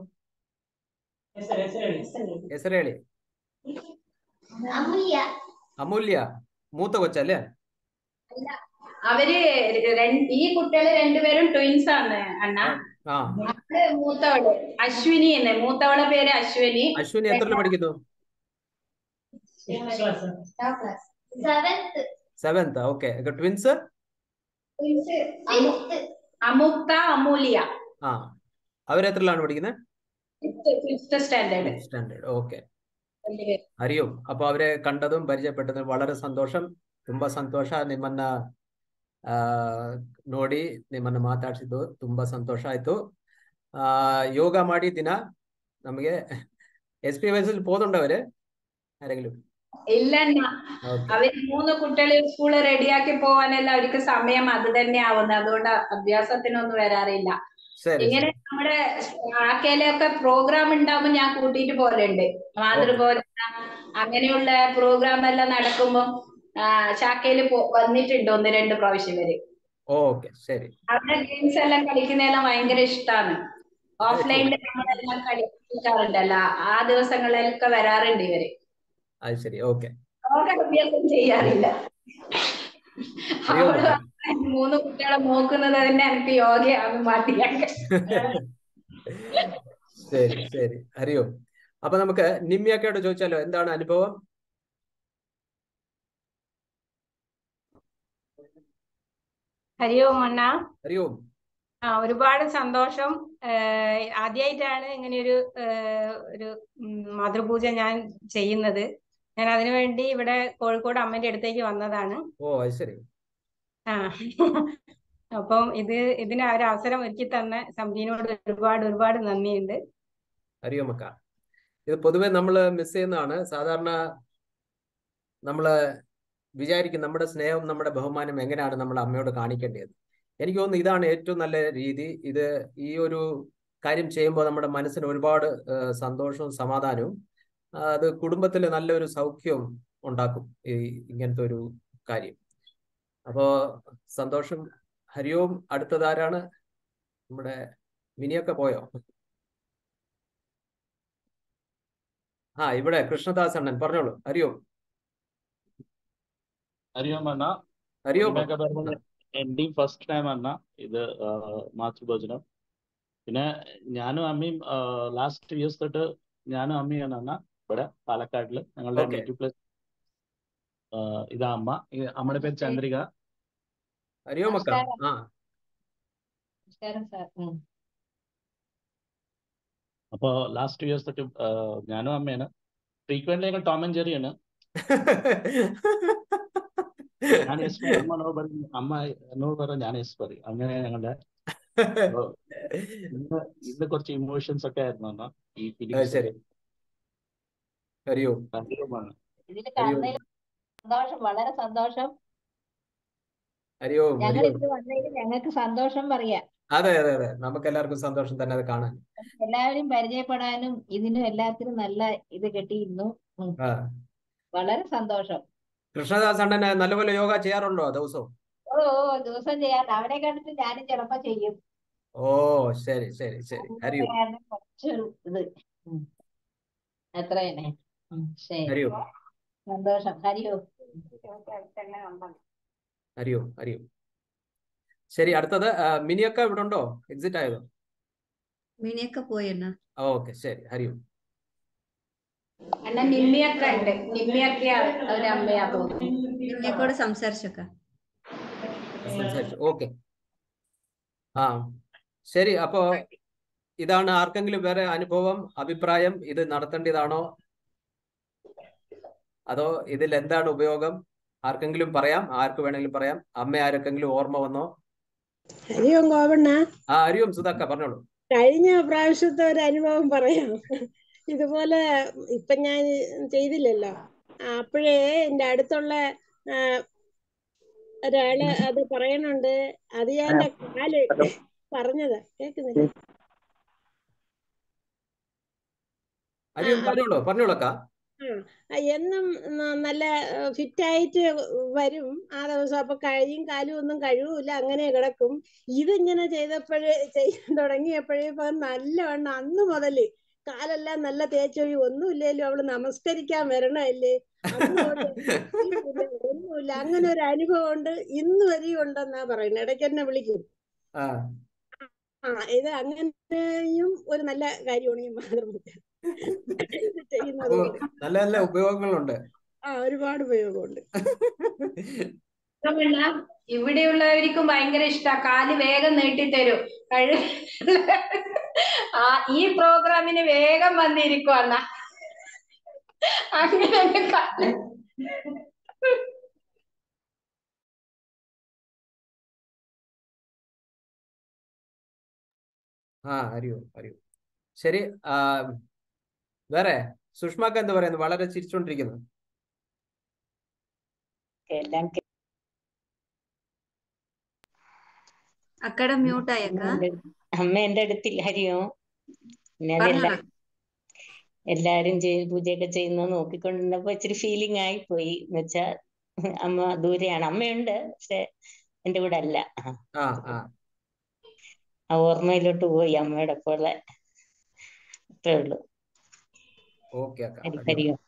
എസരേളി അമൂല്യ മൂത്ത കൊച്ചല്ലേ അവര് രണ്ട് ഈ കുട്ടികള് രണ്ടുപേരും ട്വിൻസ് ആണ് അണ്ണ ആ അവള് മൂത്തവള് അശ്വിനി എന്ന് മൂത്തവളെ പേര് അശ്വിനി അശ്വിനി എത്രയിൽ പഠിക്കുന്നു seventh seventh okay twins Amuktha Amulya ആ അവരെത്രയിലാണ് പഠിക്കുന്നത് ഫിഫ്ത്ത് സ്റ്റാൻഡേർഡ് ಸ್ಟ್ಯಾಂಡರ್ಡ್ ಓಕೆ ಹರಿಯೋ ಅಪ್ಪ ಅವರೇ ಕಂಡതും ಪರಿಚಯಪಟ್ಟದು വളരെ ಸಂತೋಷಂ ತುಂಬಾ ಸಂತೋಷ ನಿಮ್ಮನ್ನ ಆ ನೋಡಿ ನಿಮ್ಮನ್ನ ಮಾತಾಡ್ಸಿದ್ದು ತುಂಬಾ ಸಂತೋಷ ಆಯ್ತು ಆ ಯೋಗ ಮಾಡಿ ದಿನ ನಮಗೆ എസ് പി വയസ്സിൽ പോകുന്നുണ്ടോ അവര് ആരെങ്കിലും ഇല്ല അണ്ണ ഓക്കെ അവര് മൂന്ന് കുട്ടികളെ സ്കൂള് റെഡിയാക്കി പോവാനെല്ലാം അവർക്ക് സമയം അത് തന്നെ ആവുന്നത് അതുകൊണ്ട് അഭ്യാസത്തിനൊന്നും വരാറില്ല ശരി ഇങ്ങനെ നമ്മുടെ ആക്കയിലൊക്കെ പ്രോഗ്രാം ഉണ്ടാവുമ്പോ ഞാൻ കൂട്ടിയിട്ട് പോലുണ്ട് മാതൃഭോജന അങ്ങനെയുള്ള പ്രോഗ്രാം എല്ലാം നടക്കുമ്പോ ആ, ചാക്കയില് പോ വന്നിട്ടുണ്ട് ഒന്ന് രണ്ട് പ്രാവശ്യം വരെ ഓക്കെ ശരി അവിടെ ഗെയിംസ് എല്ലാം കളിക്കുന്നതെല്ലാം ഭയങ്കര ഇഷ്ടമാണ് ഓഫ്ലൈനിൽ നമ്മളെല്ലാം കളിക്കാറുണ്ടല്ലോ ആ ദിവസങ്ങളിലൊക്കെ വരാറുണ്ട് ഇവര് അത് ശരി ഓക്കെ അവർക്ക് അഭ്യാസം ചെയ്യാറില്ല അറിയോ അവള് മൂന്ന് കുട്ടികളെ നോക്കുന്നത് തന്നെ എനിക്ക് യോഗയാണ് മാറ്റിയാക്ക ശരി ശരി ഹരിയോ അപ്പൊ നമുക്ക് നിമ്മിയൊക്കെയോട് ചോദിച്ചാലോ എന്താണ് അനുഭവം ഹരി ഓം അണ്ണ ഹരിയോ ആ ഒരുപാട് സന്തോഷം ഏഹ് ആദ്യമായിട്ടാണ് ഇങ്ങനെയൊരു ഏഹ് ഒരു ഉം, മാതൃപൂജ ഞാൻ ചെയ്യുന്നത് ഞാൻ അതിനുവേണ്ടി ഇവിടെ കോഴിക്കോട് അമ്മന്റെ അടുത്തേക്ക് വന്നതാണ് ഓ അത് ശരി ആ അപ്പം ഇത് ഇതിന് ഒരു അവസരം ഒരുക്കി തന്ന സംജീനോട് ഒരുപാട് ഒരുപാട് നന്ദിയുണ്ട് ഹരിയോ മക്ക ഇത് പൊതുവെ നമ്മൾ മിസ് ചെയ്യുന്നതാണ് സാധാരണ നമ്മൾ വിചാരിക്കും നമ്മുടെ സ്നേഹം നമ്മുടെ ബഹുമാനം എങ്ങനെയാണ് നമ്മൾ അമ്മയോട് കാണിക്കേണ്ടത് എനിക്ക് തോന്നുന്നു ഇതാണ് ഏറ്റവും നല്ല രീതി ഇത് ഈ ഒരു കാര്യം ചെയ്യുമ്പോൾ നമ്മുടെ മനസ്സിന് ഒരുപാട് ഏഹ്, സന്തോഷവും സമാധാനവും ആ, അത് കുടുംബത്തിൽ നല്ലൊരു സൗഖ്യവും ഉണ്ടാക്കും ഈ ഇങ്ങനത്തെ ഒരു കാര്യം അപ്പോ സന്തോഷം ഹരിയോം അടുത്തതാരാണ് നമ്മുടെ മിനിയൊക്കെ പോയോ ആ ഇവിടെ കൃഷ്ണദാസ് അണ്ണൻ പറഞ്ഞോളൂ ഹരിയോം ഹരിയോം അണ്ണ ഹരിയോം നിമ്മയൊക്കെ പറഞ്ഞ എന്റെയും ഫസ്റ്റ് ടൈം അണ്ണ ഇത് മാതൃഭോജനം പിന്നെ ഞാനും അമ്മയും ലാസ്റ്റ് ഇയേഴ്സ് തൊട്ട് ഞാനും അമ്മയാണ് അണ്ണ ഇവിടെ പാലക്കാട്ടില് ഞങ്ങളുടെ ഓക്കെ നേറ്റീവ് പ്ലേസ് ഇതാ അമ്മ ഈ അമ്മയുടെ പേര് ചന്ദ്രിക ഹരിയോം അക്ക നമസ്കാരം ആ നമസ്കാരം സാർ ഉം. അപ്പോ ലാസ്റ്റ് ഇയേഴ്സ് തൊട്ട് ആ, ഞാനും അമ്മയാണ് ഫ്രീക്വന്റ് ഞങ്ങൾ ടോം ആൻഡ് ജെറിയാണ് ഞാൻ എസ് പറയും അമ്മ നോ പറയും അമ്മ നോ പറയും ഞാൻ എസ് പറയും അങ്ങനെ ഞങ്ങളുടെ അപ്പോ ഇന്ന് ഇന്ന് കുറച്ച് ഇമോഷൻസ് ഒക്കെ ആയിരുന്നു അണ്ണ ഈ അത് ഫീലിങ്സ് ശരി ഒക്കെ ഹരിയോം ഹരിയോമാണ് ഇതില് ഹരിയോം കാണുന്നതിൽ സന്തോഷം വളരെ സന്തോഷം ഹരിയോം ഞങ്ങൾ ഹരിയോം ഇതിൽ വന്നതിൽ ഞങ്ങൾക്ക് സന്തോഷം പറയാം അതെ അതെ അതെ നമുക്ക് എല്ലാവർക്കും സന്തോഷം തന്നെ അത് കാണാൻ എല്ലാവരെയും പരിചയപ്പെടാനും ഇതിനും എല്ലാത്തിനും നല്ല ഇത് കിട്ടിയിരുന്നു ഉം. ആ വളരെ സന്തോഷം കൃഷ്ണദാസ് അണ്ണന് നല്ലപോലെ യോഗ ചെയ്യാറുണ്ടോ ദിവസവും ഓ ഓ ദിവസം ചെയ്യാൻ അവനെ കണ്ടിട്ട് ഞാനും ചിലപ്പോ ചെയ്യും ഓ ശരി ശരി ശരി ഹരിയോം കാരണം കുറച്ചൊരു ഇത് ഉം. അത്ര തന്നെ ഉം. ശരി ഹരിയോം സന്തോഷം ഹരിയോ ഹരിയോം ഹരിയോം ശരി അടുത്തത് ആ, മിനിയൊക്കെ ഇവിടെ ഉണ്ടോ എക്സിറ്റ് ആയതോ മിനിയൊക്കെ പോയി അണ്ണ ഓക്കെ ശരി ഹരിയോം അണ്ണ നിമ്മിയൊക്കെ ഉണ്ട് നിമ്മിയൊക്കെ ഒരു അമ്മയാ തോന്നുന്നു മിനിയൊക്കോട് സംസാരിച്ചൊക്കെ സംസാരിച്ചു ഓക്കെ ആ ശരി അപ്പോ ഇതാണ് ആർക്കെങ്കിലും വേറെ അനുഭവം അഭിപ്രായം ഇത് നടത്തേണ്ടതാണോ അതോ ഇതിൽ എന്താണ് ഉപയോഗം ആർക്കെങ്കിലും പറയാം ആർക്ക് വേണമെങ്കിലും പറയാം അമ്മ ആർക്കെങ്കിലും ഓർമ്മ വന്നോ ഹരി ഓം ഗോപണ്ണ ആ അറിയും സുധാക്ക പറഞ്ഞോളൂ കഴിഞ്ഞ പ്രാവശ്യത്തെ ഒരു അനുഭവം പറയാം ഇതുപോലെ ഇപ്പൊ ഞാൻ ചെയ്തില്ലല്ലോ ആ, അപ്പോഴേ എന്റെ അടുത്തുള്ള ആ, ഒരാള് അത് പറയണുണ്ട് അത് ഞാൻ എന്റെ കാല് പറഞ്ഞത് കേക്കുന്നില്ല അറിയും പറഞ്ഞോളൂ പറഞ്ഞോളൂ അക്ക ആ, എന്നും ന- നല്ല ഫിറ്റ് ആയിട്ട് വരും ആ ദിവസം അപ്പൊ കൈയും കാലും ഒന്നും കഴുകൂല അങ്ങനെ കിടക്കും ഇതിങ്ങനെ ചെയ്തപ്പോഴേ ചെയ്യാൻ തുടങ്ങിയപ്പോഴേ ഇപ്പൊ നല്ലവണ്ണം അന്ന് മുതല് കാലെല്ലാം നല്ല തേച്ചൊഴി ഒന്നുമില്ലേലും അവള് നമസ്കരിക്കാൻ വരണല്ലേ അന്ന് തൊട്ട് ഇല്ല, ഒന്നുമില്ല അങ്ങനെ ഒരു അനുഭവം ഉണ്ട് ഇന്ന് വരെയും ഉണ്ടെന്നാ പറയുന്നത് ഇടയ്ക്ക് എന്നെ വിളിക്കും ആ ആ ഇത് അങ്ങനെയും ഒരു നല്ല കാര്യമാണ് ഈ മാതൃഭൂജ ഇത് ചെയ്യുന്നത് അപ്പോ കൊണ്ട് നല്ല നല്ല ഉപയോഗങ്ങളുണ്ട് ആ ഒരുപാട് ഉപയോഗമുണ്ട് മാത്രമല്ല ഇവിടെയുള്ളവർക്കും ഭയങ്കര ഇഷ്ടാ കാല് വേഗം നീട്ടിത്തരും കഴി ആ ഈ പ്രോഗ്രാമിന് വേഗം വന്നിരിക്കും അണ്ണ അങ്ങനെ അങ്ങ് കാല് ആ അറിയൂ അറിയൂ ശരി ആ വേറെ സുഷ്മാക്ക എന്ത് പറയുന്നു വളരെ ചിരിച്ചുകൊണ്ടിരിക്കുന്നു എല്ലാം കേ- അക്കടെ മ്യൂട്ട് ആയേക്ക അമ്മ എൻ്റെ അമ്മ എൻ്റെ അടുത്തില്ല ഹരിയോ പിന്നെ അതെല്ലാം പറഞ്ഞോളൂ എല്ലാരും ചെയ്ത് പൂജയൊക്കെ ചെയ്യുന്നത് നോക്കിക്കൊണ്ടിരുന്നപ്പോ ഇച്ചിരി ഫീലിംഗ് ആയി പോയി എന്നുവെച്ചാ അമ്മ ദൂരെയാണ് അമ്മയുണ്ട് പക്ഷെ എന്റെ കൂടെ അല്ല ആ ആ ആ ഓർമ്മയിലോട്ട് പോയി അമ്മയുടെ പോലെ അത്രേ ഉള്ളൂ ഓക്കെ അക്ക ഹരി ഹരി ഹരിയോ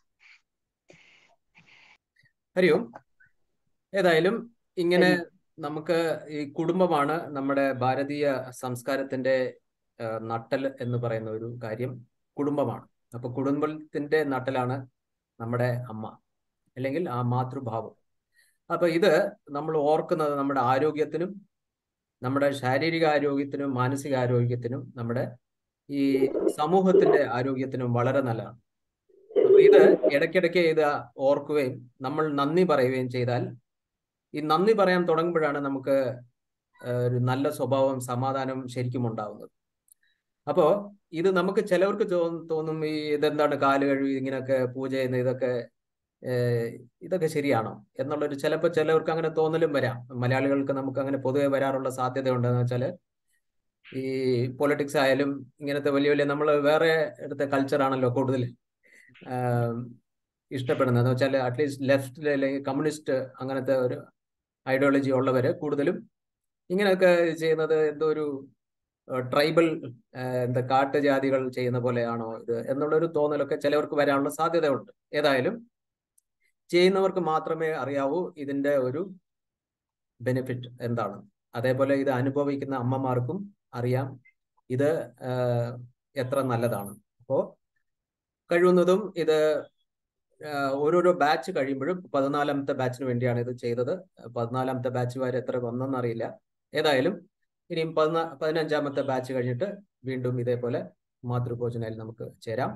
ഹരിയോ ഏതായാലും ഇങ്ങനെ ഹരി നമുക്ക് ഈ കുടുംബമാണ് നമ്മുടെ ഭാരതീയ സംസ്കാരത്തിന്റെ ആ, നട്ടെൽ എന്ന് പറയുന്ന ഒരു കാര്യം കുടുംബമാണ് അപ്പൊ കുടുംബത്തിന്റെ നട്ടെലാണ് നമ്മുടെ അമ്മ അല്ലെങ്കിൽ ആ മാതൃഭാവം അപ്പൊ ഇത് നമ്മൾ ഓർക്കുന്നത് നമ്മുടെ ആരോഗ്യത്തിനും നമ്മുടെ ശാരീരിക ആരോഗ്യത്തിനും മാനസിക ആരോഗ്യത്തിനും നമ്മുടെ ഈ സമൂഹത്തിന്റെ ആരോഗ്യത്തിനും വളരെ നല്ലതാണ് അപ്പൊ ഇത് ഇടയ്ക്കിടയ്ക്ക് ഇത് ഓർക്കുകയും നമ്മൾ നന്ദി പറയുകയും ചെയ്താൽ ഈ നന്ദി പറയാൻ തുടങ്ങുമ്പോഴാണ് നമുക്ക് ഏഹ്, ഒരു നല്ല സ്വഭാവം സമാധാനം ശരിക്കും ഉണ്ടാവുന്നത് അപ്പോ ഇത് നമുക്ക് ചിലവർക്ക് തോ- തോന്നും ഈ ഇതെന്താണ് കാല് കഴുകി ഇങ്ങനെയൊക്കെ പൂജ ചെയ്യുന്ന ഇതൊക്കെ ഏഹ്, ഇതൊക്കെ ശരിയാണോ എന്നുള്ളൊരു ചിലപ്പോൾ ചിലവർക്ക് അങ്ങനെ തോന്നലും വരാം മലയാളികൾക്ക് നമുക്ക് അങ്ങനെ പൊതുവെ വരാറുള്ള സാധ്യത ഉണ്ടെന്ന് വെച്ചാൽ ഈ പൊളിറ്റിക്സ് ആയാലും ഇങ്ങനത്തെ വലിയ വലിയ നമ്മൾ വേറെ എടുത്ത കൾച്ചറാണല്ലോ കൂടുതൽ ആഹ്, ഇഷ്ടപ്പെടുന്നത് എന്ന് വെച്ചാൽ അറ്റ്ലീസ്റ്റ് ലെഫ്റ്റ് അല്ലെങ്കിൽ കമ്മ്യൂണിസ്റ്റ് അങ്ങനത്തെ ഒരു ഐഡിയോളജി ഉള്ളവര് കൂടുതലും ഇങ്ങനെയൊക്കെ ചെയ്യുന്നത് എന്തോ ഒരു ട്രൈബൽ എന്താ കാട്ടുജാതികൾ ചെയ്യുന്ന പോലെയാണോ ഇത് എന്നുള്ളൊരു തോന്നലൊക്കെ ചിലവർക്ക് വരാനുള്ള സാധ്യതയുണ്ട് ഏതായാലും ചെയ്യുന്നവർക്ക് മാത്രമേ അറിയാവൂ ഇതിന്റെ ഒരു ബെനിഫിറ്റ് എന്താണ് അതേപോലെ ഇത് അനുഭവിക്കുന്ന അമ്മമാർക്കും അറിയാം ഇത് ആഹ്, എത്ര നല്ലതാണ് അപ്പോ കഴിയുന്നതും ഇത് ആഹ്, ഓരോരോ ബാച്ച് കഴിയുമ്പോഴും പതിനാലാമത്തെ ബാച്ചിന് വേണ്ടിയാണ് ഇത് ചെയ്തത് പതിനാലാമത്തെ ബാച്ച് വരെ എത്ര വന്നെന്നറിയില്ല ഏതായാലും ഇനിയും പതിനാ പതിനഞ്ചാമത്തെ ബാച്ച് കഴിഞ്ഞിട്ട് വീണ്ടും ഇതേപോലെ മാതൃഭോജനയിൽ നമുക്ക് ചേരാം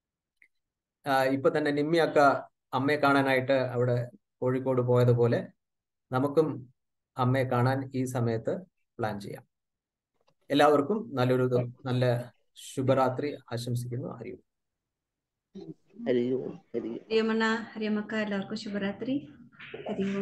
ആഹ്, ഇപ്പൊ തന്നെ നിമ്മിയക്ക അമ്മയെ കാണാനായിട്ട് അവിടെ കോഴിക്കോട് പോയതുപോലെ നമുക്കും അമ്മയെ കാണാൻ ഈ സമയത്ത് പ്ലാൻ ചെയ്യാം എല്ലാവർക്കും നല്ലൊരു ദ- നല്ല ശുഭരാത്രി ആശംസിക്കുന്നു അറിയൂ ഹരിയോ ഹരിയോ ഹരിയമ്മണ്ണ ഹരിയമ്മക്ക എല്ലാവർക്കും ശുഭരാത്രി ഹരി ഓം